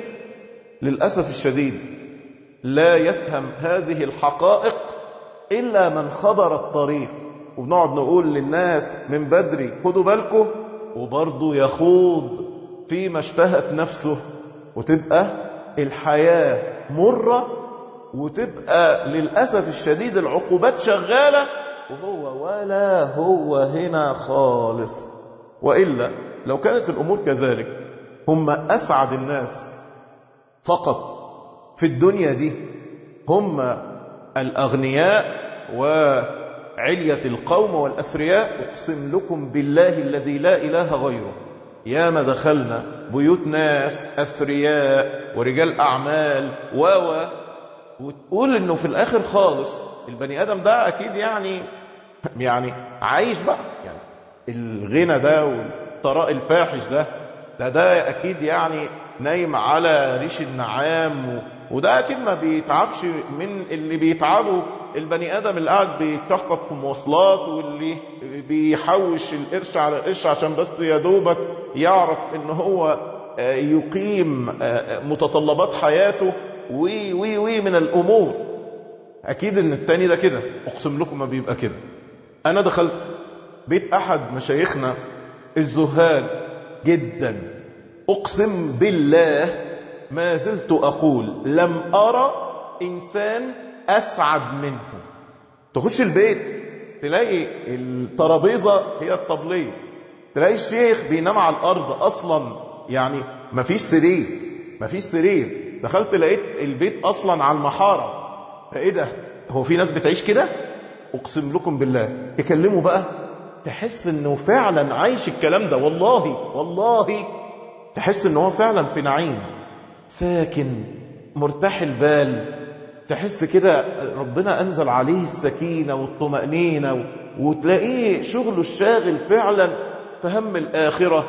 للأسف الشديد لا يفهم هذه الحقائق إلا من خضر الطريق وبنقعد نقول للناس من بدري خدوا بالكم وبرضه يخوض فيما اشتهت نفسه وتبقى الحياة مرة وتبقى للأسف الشديد العقوبات شغالة وهو ولا هو هنا خالص وإلا لو كانت الأمور كذلك هم أسعد الناس فقط في الدنيا دي هم الأغنياء وعلية القوم والأثرياء أقسم لكم بالله الذي لا إله غيره يا ما دخلنا بيوت ناس أثرياء ورجال أعمال و وتقول إنه في الآخر خالص البني آدم ده أكيد يعني يعني عايش بقى يعني الغنى ده والثراء الفاحش ده ده ده أكيد يعني نايم على ريش النعام و... وده أكيد ما بيتعبش من اللي بيتعبوا البني آدم اللي قاعد بيتشخص في مواصلات واللي بيحوش القرش على القرش عشان بس يا دوبك يعرف ان هو يقيم متطلبات حياته وي وي وي من الأمور أكيد ان التاني ده كده أقسم لكم ما بيبقى كده أنا دخلت بيت أحد مشايخنا الزهاد جدا أقسم بالله ما زلت أقول لم أرى إنسان أسعد منه تخش البيت تلاقي الترابيزة هي الطبلية تلاقي الشيخ بينام على الأرض أصلا يعني مفيش سرير مفيش سرير دخلت لقيت البيت أصلا على المحارة فإيه ده هو في ناس بتعيش كده أقسم لكم بالله يكلموا بقى تحس انه فعلا عايش الكلام ده والله والله تحس انه هو فعلا في نعيم ساكن مرتاح البال تحس كده ربنا انزل عليه السكينة والطمأنينة وتلاقيه شغله الشاغل فعلا في هم الآخرة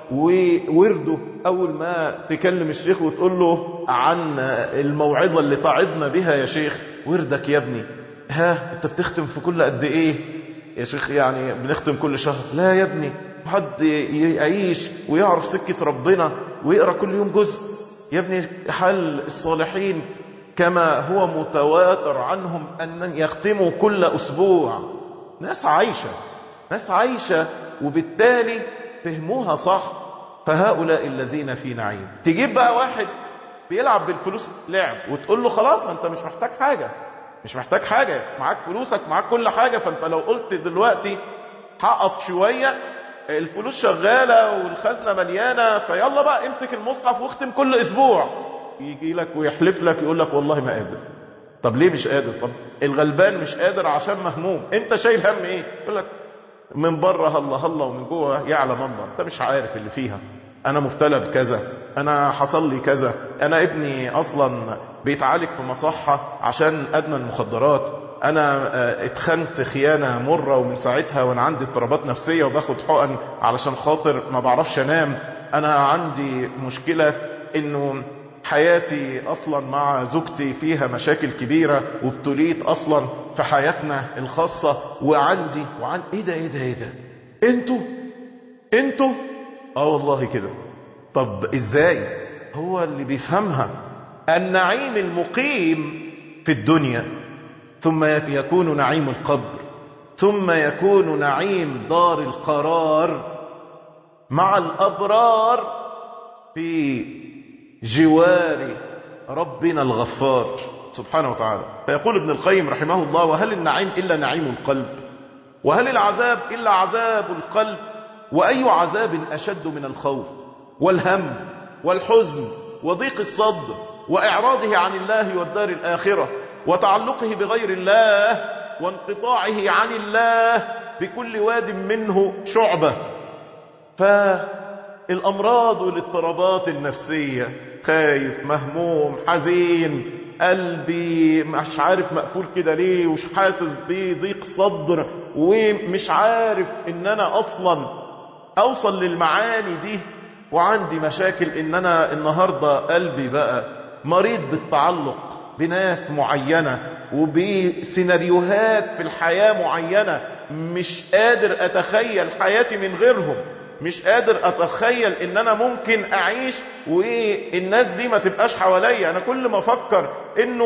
وورده أول ما تكلم الشيخ وتقول له عن الموعظة اللي تعظنا بها يا شيخ وردك يا ابني ها انت بتختم في كل قد ايه يا شيخ يعني بنختم كل شهر لا يا ابني حد يعيش ويعرف سكة ربنا ويقرأ كل يوم جزء يا ابني حل الصالحين كما هو متواتر عنهم أن يختموا كل أسبوع ناس عايشة ناس عايشة وبالتالي فهموها صح فهؤلاء الذين في نعيم تجيب بقى واحد بيلعب بالفلوس لعب وتقول له خلاص انت مش محتاج حاجة مش محتاج حاجة معاك فلوسك معاك كل حاجة فانت لو قلت دلوقتي حقق شوية الفلوس شغالة والخزنة مليانة فيلا بقى امسك المصحف واختم كل اسبوع يجي لك ويحلف لك يقول لك والله ما قادر طب ليه مش قادر طب الغلبان مش قادر عشان مهموم انت شايل هم ايه يقول لك من بره هلا هلا ومن جوه يعلم الله انت مش عارف اللي فيها انا مبتلى بكذا انا حصل لي كذا انا ابني اصلا بيتعالج في مصحة عشان ادمن مخدرات انا اتخنت خيانة مرة ومن ساعتها وانا عندي اضطرابات نفسية وباخد حقن علشان خاطر ما بعرفش انام انا عندي مشكلة انه حياتي اصلا مع زوجتي فيها مشاكل كبيرة وابتليت اصلا في حياتنا الخاصة وعندي وعن ايه ده ايه ده ايه ده انتوا انتوا اه والله كده طب ازاي هو اللي بيفهمها النعيم المقيم في الدنيا ثم يكون نعيم القبر ثم يكون نعيم دار القرار مع الأبرار في جوار ربنا الغفار سبحانه وتعالى فيقول ابن القيم رحمه الله وهل النعيم إلا نعيم القلب وهل العذاب إلا عذاب القلب وأي عذاب أشد من الخوف والهم والحزن وضيق الصدر وإعراضه عن الله والدار الآخرة وتعلقه بغير الله وانقطاعه عن الله بكل واد منه شعبة فالأمراض والاضطرابات النفسية خايف مهموم حزين قلبي مش عارف مقفول كده ليه ومش حاسس بضيق صدر ومش عارف ان انا اصلا اوصل للمعاني دي وعندي مشاكل ان انا النهاردة قلبي بقى مريض بالتعلق بناس معينة وبسيناريوهات في الحياة معينة مش قادر اتخيل حياتي من غيرهم مش قادر اتخيل ان انا ممكن اعيش والناس دي ما تبقاش حواليا انا كل ما افكر انه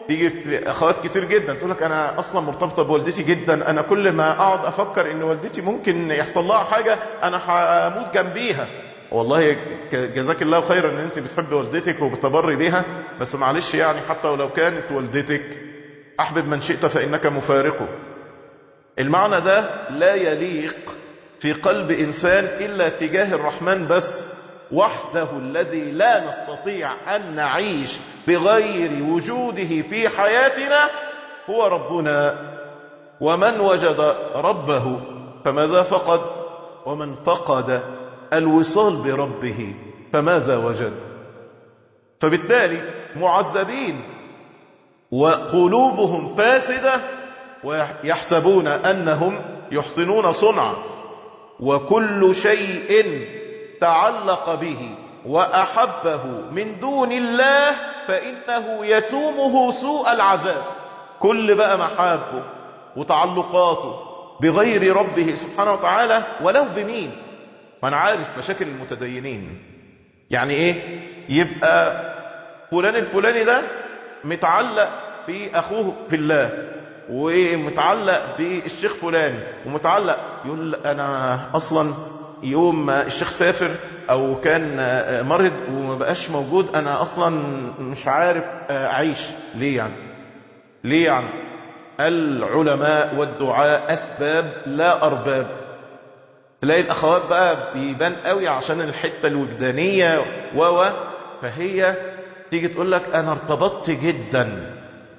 تيجي في اخوات كتير جدا تقول لك انا اصلا مرتبطه بوالدتي جدا انا كل ما اقعد افكر ان والدتي ممكن يحصل لها حاجه انا هموت جنبيها والله جزاك الله خيرا ان انت بتحب والدتك وبتبري بيها بس معلش يعني حتى ولو كانت والدتك احبب من شئت فانك مفارقه المعنى ده لا يليق في قلب انسان الا تجاه الرحمن بس وحده الذي لا نستطيع ان نعيش بغير وجوده في حياتنا هو ربنا ومن وجد ربه فماذا فقد ومن فقد الوصال بربه فماذا وجد فبالتالي معذبين وقلوبهم فاسدة ويحسبون أنهم يحسنون صنعا وكل شيء تعلق به وأحبه من دون الله فإنه يسومه سوء العذاب كل بقى محابه وتعلقاته بغير ربه سبحانه وتعالى ولو بمين ما انا عارف مشاكل المتدينين يعني ايه يبقى فلان الفلاني ده متعلق باخوه في الله ومتعلق بالشيخ فلان ومتعلق يقول انا اصلا يوم ما الشيخ سافر او كان مرض وما بقاش موجود انا اصلا مش عارف اعيش ليه يعني ليه يعني العلماء والدعاء اسباب لا ارباب تلاقي الاخوات بقى بيبان قوي عشان الحته الوجدانيه و فهي تيجي تقول لك انا ارتبطت جدا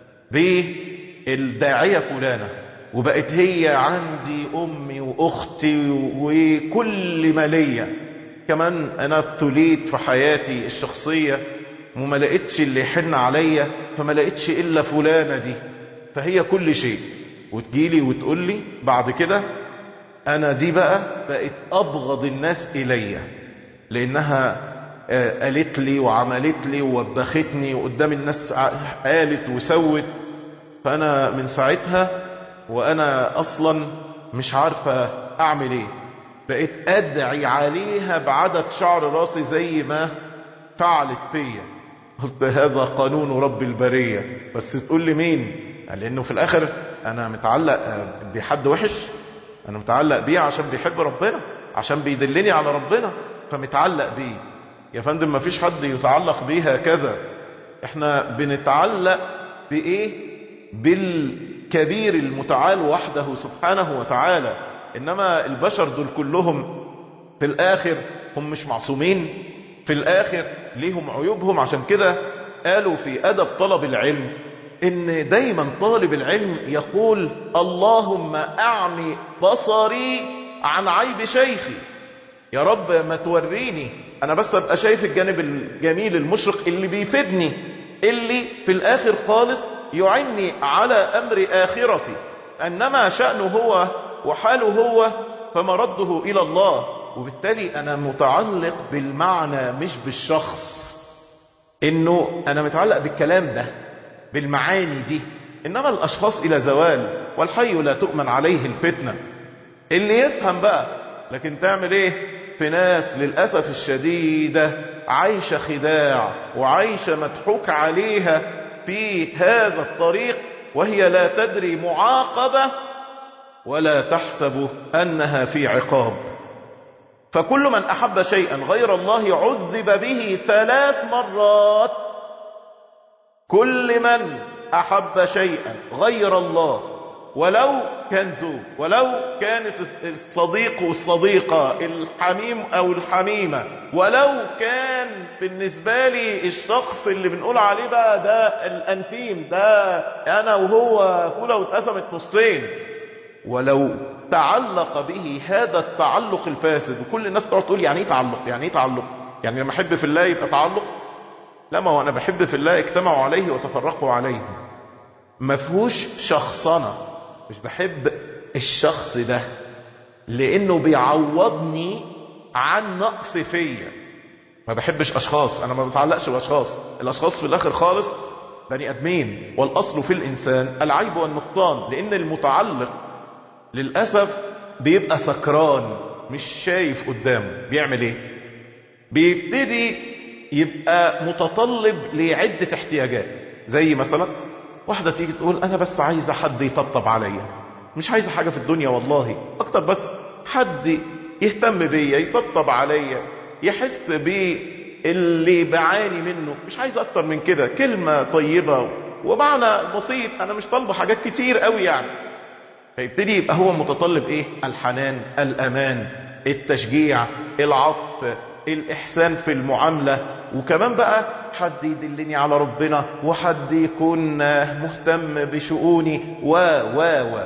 بالداعيه فلانه وبقت هي عندي امي واختي وكل ما ليا كمان انا ابتليت في حياتي الشخصيه وما لقيتش اللي يحن عليا فما لقيتش الا فلانه دي فهي كل شيء وتجيلي وتقول لي بعد كده انا دي بقى بقت ابغض الناس الي لانها قالت لي وعملت لي ووبختني وقدام الناس قالت وسوت فانا من ساعتها وانا اصلا مش عارفه اعمل ايه بقيت ادعي عليها بعدد شعر راسي زي ما فعلت فيا قلت هذا قانون رب البريه بس تقول لي مين لانه في الاخر انا متعلق بحد وحش انا متعلق بيه عشان بيحب ربنا عشان بيدلني على ربنا فمتعلق بيه يا فندم ما فيش حد يتعلق بيه هكذا احنا بنتعلق بايه بالكبير المتعال وحده سبحانه وتعالى انما البشر دول كلهم في الاخر هم مش معصومين في الاخر ليهم عيوبهم عشان كده قالوا في ادب طلب العلم ان دايما طالب العلم يقول اللهم اعمي بصري عن عيب شيخي يا رب ما توريني انا بس ابقى شايف الجانب الجميل المشرق اللي بيفيدني اللي في الاخر خالص يعني على امر اخرتي انما شأنه هو وحاله هو فمرده الى الله وبالتالي انا متعلق بالمعنى مش بالشخص انه انا متعلق بالكلام ده بالمعاني دي انما الاشخاص الى زوال والحي لا تؤمن عليه الفتنة اللي يفهم بقى لكن تعمل ايه في ناس للأسف الشديدة عايشة خداع وعايشة مضحوك عليها في هذا الطريق وهي لا تدري معاقبة ولا تحسب أنها في عقاب فكل من أحب شيئا غير الله عذب به ثلاث مرات كل من أحب شيئا غير الله ولو كان زوج ولو كانت الصديق والصديقة الحميم أو الحميمة ولو كان بالنسبة لي الشخص اللي بنقول عليه بقى ده الأنتيم ده أنا وهو فولة واتقسمت نصين ولو تعلق به هذا التعلق الفاسد وكل الناس تقعد تقول يعني ايه تعلق يعني ايه تعلق يعني لما احب في الله يبقى تعلق لا ما هو انا بحب في الله اجتمعوا عليه وتفرقوا عليه ما فيهوش شخصنه مش بحب الشخص ده لانه بيعوضني عن نقص فيا ما بحبش اشخاص انا ما بتعلقش باشخاص الاشخاص في الاخر خالص بني ادمين والاصل في الانسان العيب والنقصان لان المتعلق للاسف بيبقى سكران مش شايف قدامه بيعمل ايه بيبتدي يبقى متطلب لعده احتياجات زي مثلا واحدة تيجي تقول أنا بس عايزة حد يطبطب عليا مش عايزة حاجة في الدنيا والله أكتر بس حد يهتم بيا يطبطب عليا يحس بي اللي بعاني منه مش عايز أكتر من كده كلمة طيبة ومعنى بسيط أنا مش طالبه حاجات كتير قوي يعني فيبتدي يبقى هو متطلب إيه الحنان الأمان التشجيع العطف الإحسان في المعاملة وكمان بقى حد يدلني على ربنا وحد يكون مهتم بشؤوني و و و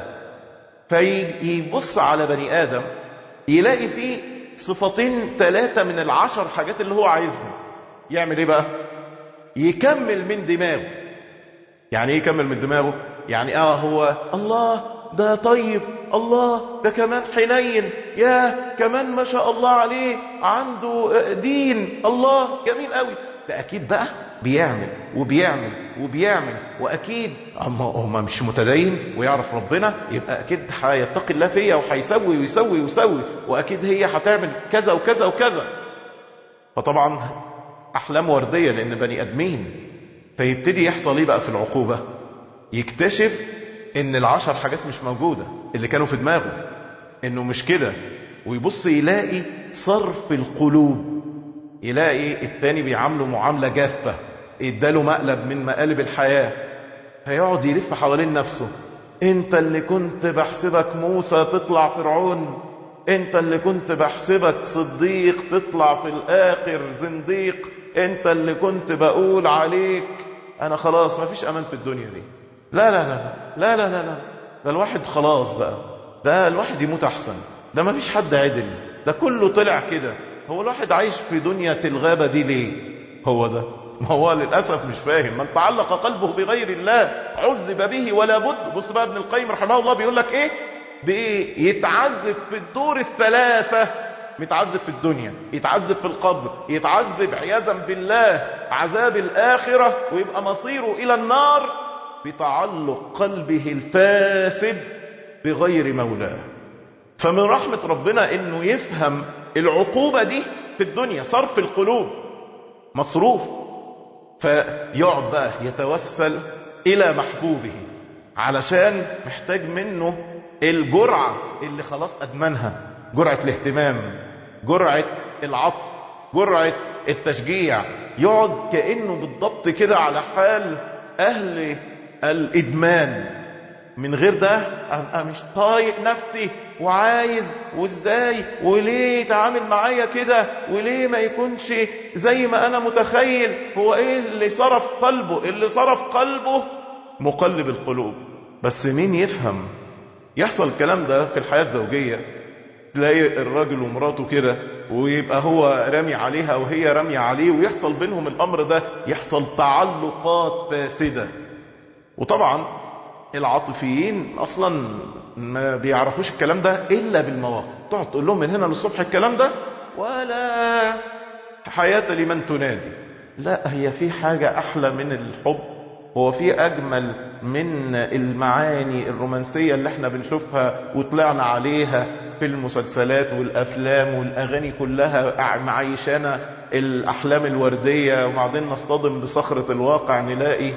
فيبص على بني آدم يلاقي فيه صفتين ثلاثة من العشر حاجات اللي هو عايزهم يعمل ايه بقى يكمل من دماغه يعني ايه يكمل من دماغه يعني اه هو الله ده طيب الله ده كمان حنين يا كمان ما شاء الله عليه عنده دين الله جميل قوي ده اكيد بقى بيعمل وبيعمل وبيعمل واكيد اما هو مش متدين ويعرف ربنا يبقى اكيد هيتقي الله فيا وهيسوي ويسوي ويسوي واكيد هي هتعمل كذا وكذا وكذا فطبعا احلام ورديه لان بني ادمين فيبتدي يحصل ايه بقى في العقوبه يكتشف ان العشر حاجات مش موجوده اللي كانوا في دماغه انه مش كده ويبص يلاقي صرف القلوب يلاقي التاني بيعامله معاملة جافة اداله مقلب من مقالب الحياة فيقعد يلف حوالين نفسه انت اللي كنت بحسبك موسى تطلع فرعون انت اللي كنت بحسبك صديق تطلع في الاخر زنديق انت اللي كنت بقول عليك انا خلاص مفيش امان في الدنيا دي لا لا لا لا لا لا لا ده الواحد خلاص بقى ده الواحد يموت احسن ده مفيش حد عدل ده كله طلع كده هو الواحد عايش في دنيا الغابة دي ليه هو ده ما هو للأسف مش فاهم من تعلق قلبه بغير الله عذب به ولا بد بص بقى ابن القيم رحمه الله بيقول لك ايه بايه يتعذب في الدور الثلاثة متعذب في الدنيا يتعذب في القبر يتعذب عياذا بالله عذاب الآخرة ويبقى مصيره إلى النار بتعلق قلبه الفاسد بغير مولاه فمن رحمة ربنا انه يفهم العقوبة دي في الدنيا صرف القلوب مصروف فيقعد بقى يتوسل إلى محبوبه علشان محتاج منه الجرعة اللي خلاص أدمنها جرعة الاهتمام جرعة العطف جرعة التشجيع يقعد كأنه بالضبط كده على حال أهل الإدمان من غير ده أبقى مش طايق نفسي وعايز وازاي وليه تعامل معايا كده وليه ما يكونش زي ما انا متخيل هو ايه اللي صرف قلبه اللي صرف قلبه مقلب القلوب بس مين يفهم يحصل الكلام ده في الحياة الزوجية تلاقي الراجل ومراته كده ويبقى هو رامي عليها وهي رامية عليه ويحصل بينهم الامر ده يحصل تعلقات فاسدة وطبعا العاطفيين اصلا ما بيعرفوش الكلام ده الا بالمواقف تقعد تقول لهم من هنا للصبح الكلام ده ولا حياة لمن تنادي لا هي في حاجة احلى من الحب هو في اجمل من المعاني الرومانسية اللي احنا بنشوفها وطلعنا عليها في المسلسلات والافلام والاغاني كلها معيشانا الاحلام الوردية وبعدين نصطدم بصخرة الواقع نلاقي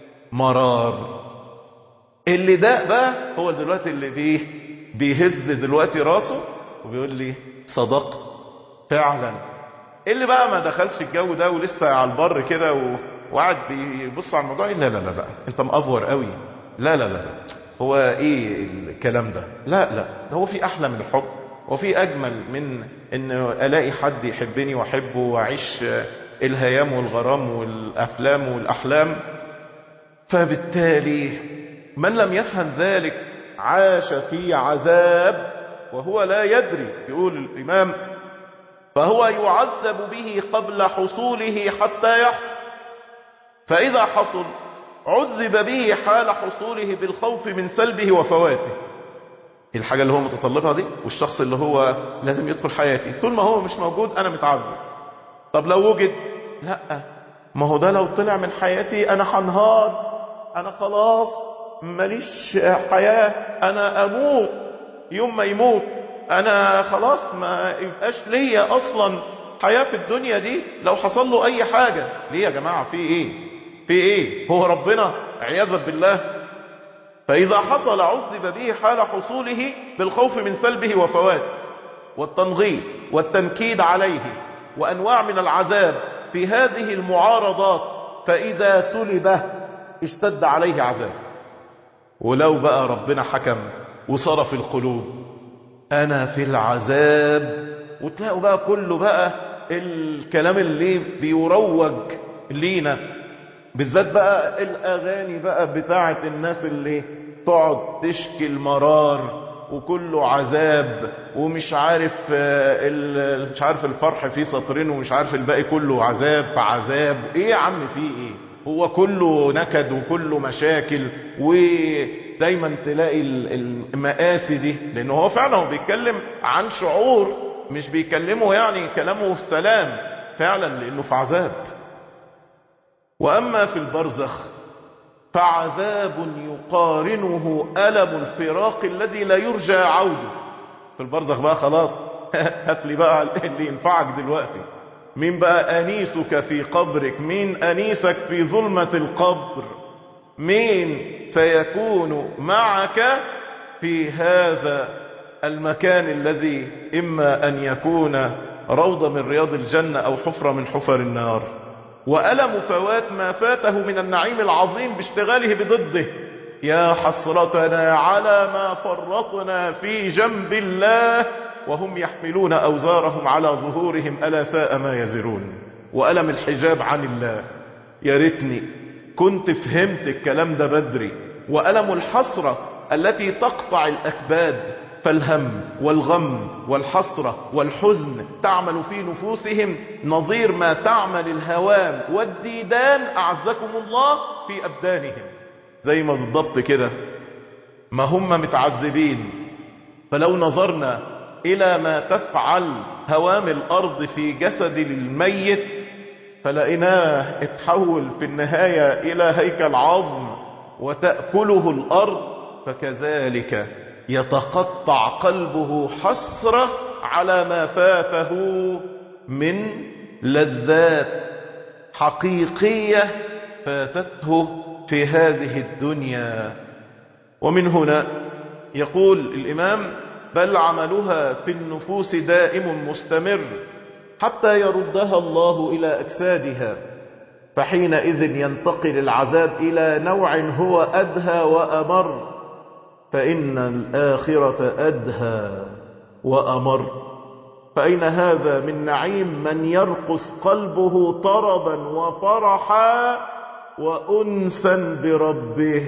مرار اللي ده بقى هو دلوقتي اللي بيه بيهز دلوقتي راسه وبيقول لي صدقت فعلا اللي بقى ما دخلش الجو ده ولسه على البر كده و... وقعد بيبص على الموضوع لا لا لا لا انت مأفور قوي لا لا لا هو ايه الكلام ده لا لا هو في احلى من الحب وفي اجمل من ان الاقي حد يحبني واحبه واعيش الهيام والغرام والافلام والاحلام فبالتالي من لم يفهم ذلك عاش في عذاب وهو لا يدري يقول الإمام فهو يعذب به قبل حصوله حتى يحصل فإذا حصل عذب به حال حصوله بالخوف من سلبه وفواته الحاجة اللي هو متطلبها دي والشخص اللي هو لازم يدخل حياتي طول ما هو مش موجود أنا متعذب طب لو وجد لا ما هو ده لو طلع من حياتي أنا هنهار أنا خلاص ماليش حياة أنا أموت يوم ما يموت أنا خلاص ما يبقاش ليا أصلا حياة في الدنيا دي لو حصل له أي حاجة ليه يا جماعة في إيه في إيه هو ربنا عياذا بالله فإذا حصل عذب به حال حصوله بالخوف من سلبه وفواته والتنغيص والتنكيد عليه وأنواع من العذاب في هذه المعارضات فإذا سلبه اشتد عليه عذاب ولو بقى ربنا حكم وصرف القلوب أنا في العذاب وتلاقوا بقى كله بقى الكلام اللي بيروج لينا بالذات بقى الأغاني بقى بتاعة الناس اللي تقعد تشكي المرار وكله عذاب ومش عارف مش عارف الفرح فيه سطرين ومش عارف الباقي كله عذاب فعذاب ايه يا عم فيه ايه هو كله نكد وكله مشاكل ودايما تلاقي المآسي دي لانه هو فعلا هو بيتكلم عن شعور مش بيكلمه يعني كلامه السلام فعلا لانه في عذاب واما في البرزخ فعذاب يقارنه ألم الفراق الذي لا يرجى عوده في البرزخ بقى خلاص هات لي بقى اللي ينفعك دلوقتي مين بقى أنيسك في قبرك مين أنيسك في ظلمة القبر مين سيكون معك في هذا المكان الذي إما أن يكون روضة من رياض الجنة أو حفرة من حفر النار وألم فوات ما فاته من النعيم العظيم باشتغاله بضده يا حسرتنا على ما فرطنا في جنب الله وهم يحملون أوزارهم على ظهورهم ألا ساء ما يزرون وألم الحجاب عن الله يا ريتني كنت فهمت الكلام ده بدري وألم الحسرة التي تقطع الأكباد فالهم والغم والحسرة والحزن تعمل في نفوسهم نظير ما تعمل الهوام والديدان أعزكم الله في أبدانهم زي ما بالضبط كده ما هم متعذبين فلو نظرنا إلى ما تفعل هوام الأرض في جسد الميت فلقيناه اتحول في النهاية إلى هيكل عظم وتأكله الأرض فكذلك يتقطع قلبه حسرة على ما فاته من لذات حقيقية فاتته في هذه الدنيا ومن هنا يقول الإمام بل عملها في النفوس دائم مستمر حتى يردها الله إلى أجسادها فحينئذ ينتقل العذاب إلى نوع هو أدهى وأمر فإن الآخرة أدهى وأمر فأين هذا من نعيم من يرقص قلبه طربا وفرحا وأنسا بربه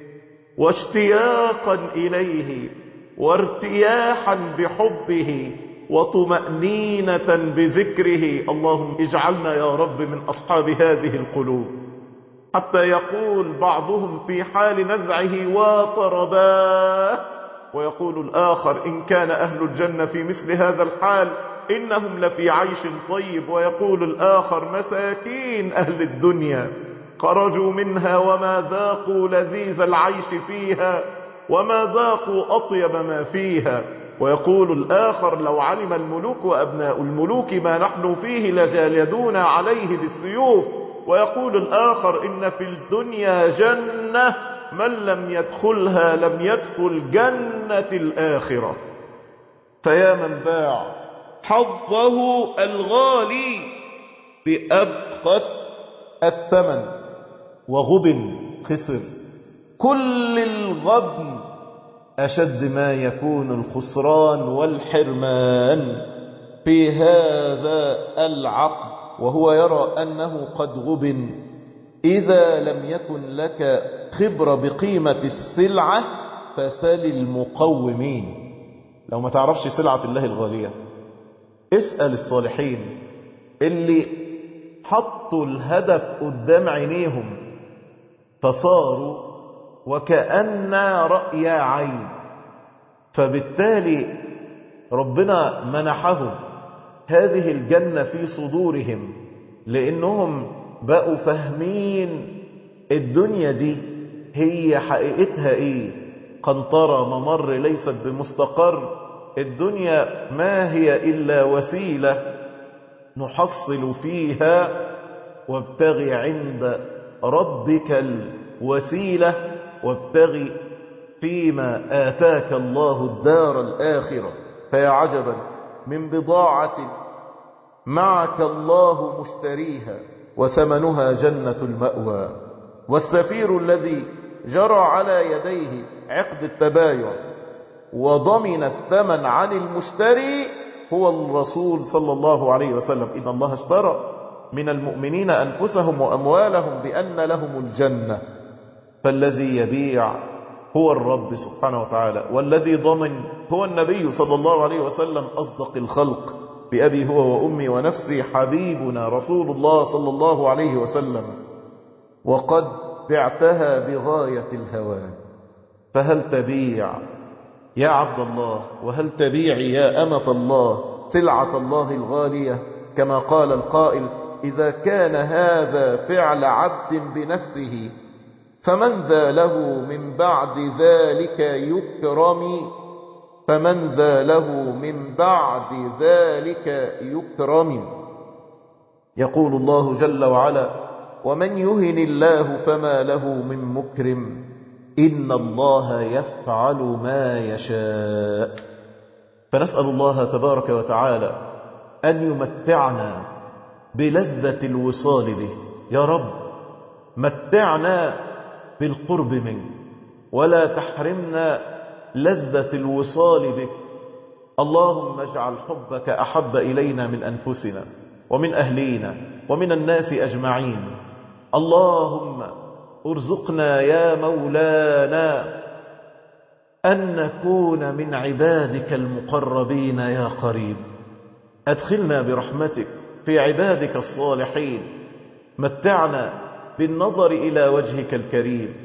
واشتياقا إليه وارتياحا بحبه وطمأنينة بذكره اللهم اجعلنا يا رب من أصحاب هذه القلوب حتى يقول بعضهم في حال نزعه وطرباه ويقول الآخر إن كان أهل الجنة في مثل هذا الحال إنهم لفي عيش طيب ويقول الآخر مساكين أهل الدنيا خرجوا منها وما ذاقوا لذيذ العيش فيها وما ذاقوا أطيب ما فيها ويقول الآخر لو علم الملوك وأبناء الملوك ما نحن فيه لجالدون عليه بالسيوف ويقول الآخر إن في الدنيا جنة من لم يدخلها لم يدخل جنة الآخرة فيا من باع حظه الغالي بأبخس الثمن وغبن خسر كل الغبن أشد ما يكون الخسران والحرمان في هذا العقد وهو يرى أنه قد غبن إذا لم يكن لك خبرة بقيمة السلعة فسل المقومين لو ما تعرفش سلعة الله الغالية اسأل الصالحين اللي حطوا الهدف قدام عينيهم فصاروا وكأن رأي عين فبالتالي ربنا منحهم هذه الجنة في صدورهم لأنهم بقوا فاهمين الدنيا دي هي حقيقتها ايه قنطرة ممر ليست بمستقر الدنيا ما هي إلا وسيلة نحصل فيها وابتغي عند ربك وسيلة وابتغ فيما آتاك الله الدار الآخرة فيا عجبا من بضاعة معك الله مشتريها وثمنها جنة المأوى والسفير الذي جرى على يديه عقد التبايع وضمن الثمن عن المشتري هو الرسول صلى الله عليه وسلم إن الله اشترى من المؤمنين أنفسهم وأموالهم بأن لهم الجنة فالذي يبيع هو الرب سبحانه وتعالى والذي ضمن هو النبي صلى الله عليه وسلم أصدق الخلق بأبي هو وأمي ونفسي حبيبنا رسول الله صلى الله عليه وسلم وقد بعتها بغاية الهوان فهل تبيع يا عبد الله وهل تبيع يا أمة الله سلعة الله الغالية كما قال القائل إذا كان هذا فعل عبد بنفسه فمن ذا له من بعد ذلك يكرم فمن ذا له من بعد ذلك يكرم يقول الله جل وعلا ومن يهن الله فما له من مكرم إن الله يفعل ما يشاء فنسأل الله تبارك وتعالى أن يمتعنا بلذة الوصال به يا رب متعنا بالقرب منك ولا تحرمنا لذة الوصال بك اللهم اجعل حبك أحب إلينا من أنفسنا ومن أهلينا ومن الناس أجمعين اللهم ارزقنا يا مولانا أن نكون من عبادك المقربين يا قريب أدخلنا برحمتك في عبادك الصالحين متعنا بالنظر إلى وجهك الكريم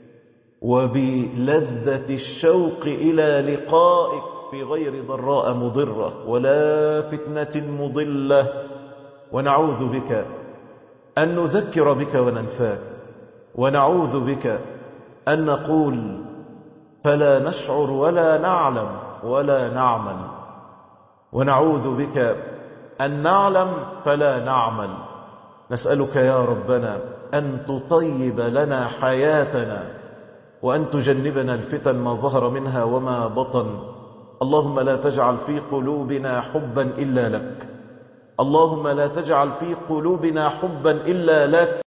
وبلذة الشوق إلى لقائك في غير ضراء مضرة ولا فتنة مضلة ونعوذ بك أن نذكر بك وننساك ونعوذ بك أن نقول فلا نشعر ولا نعلم ولا نعمل ونعوذ بك أن نعلم فلا نعمل نسألك يا ربنا أن تطيب لنا حياتنا وأن تجنبنا الفتن ما ظهر منها وما بطن اللهم لا تجعل في قلوبنا حبا إلا لك اللهم لا تجعل في قلوبنا حبا إلا لك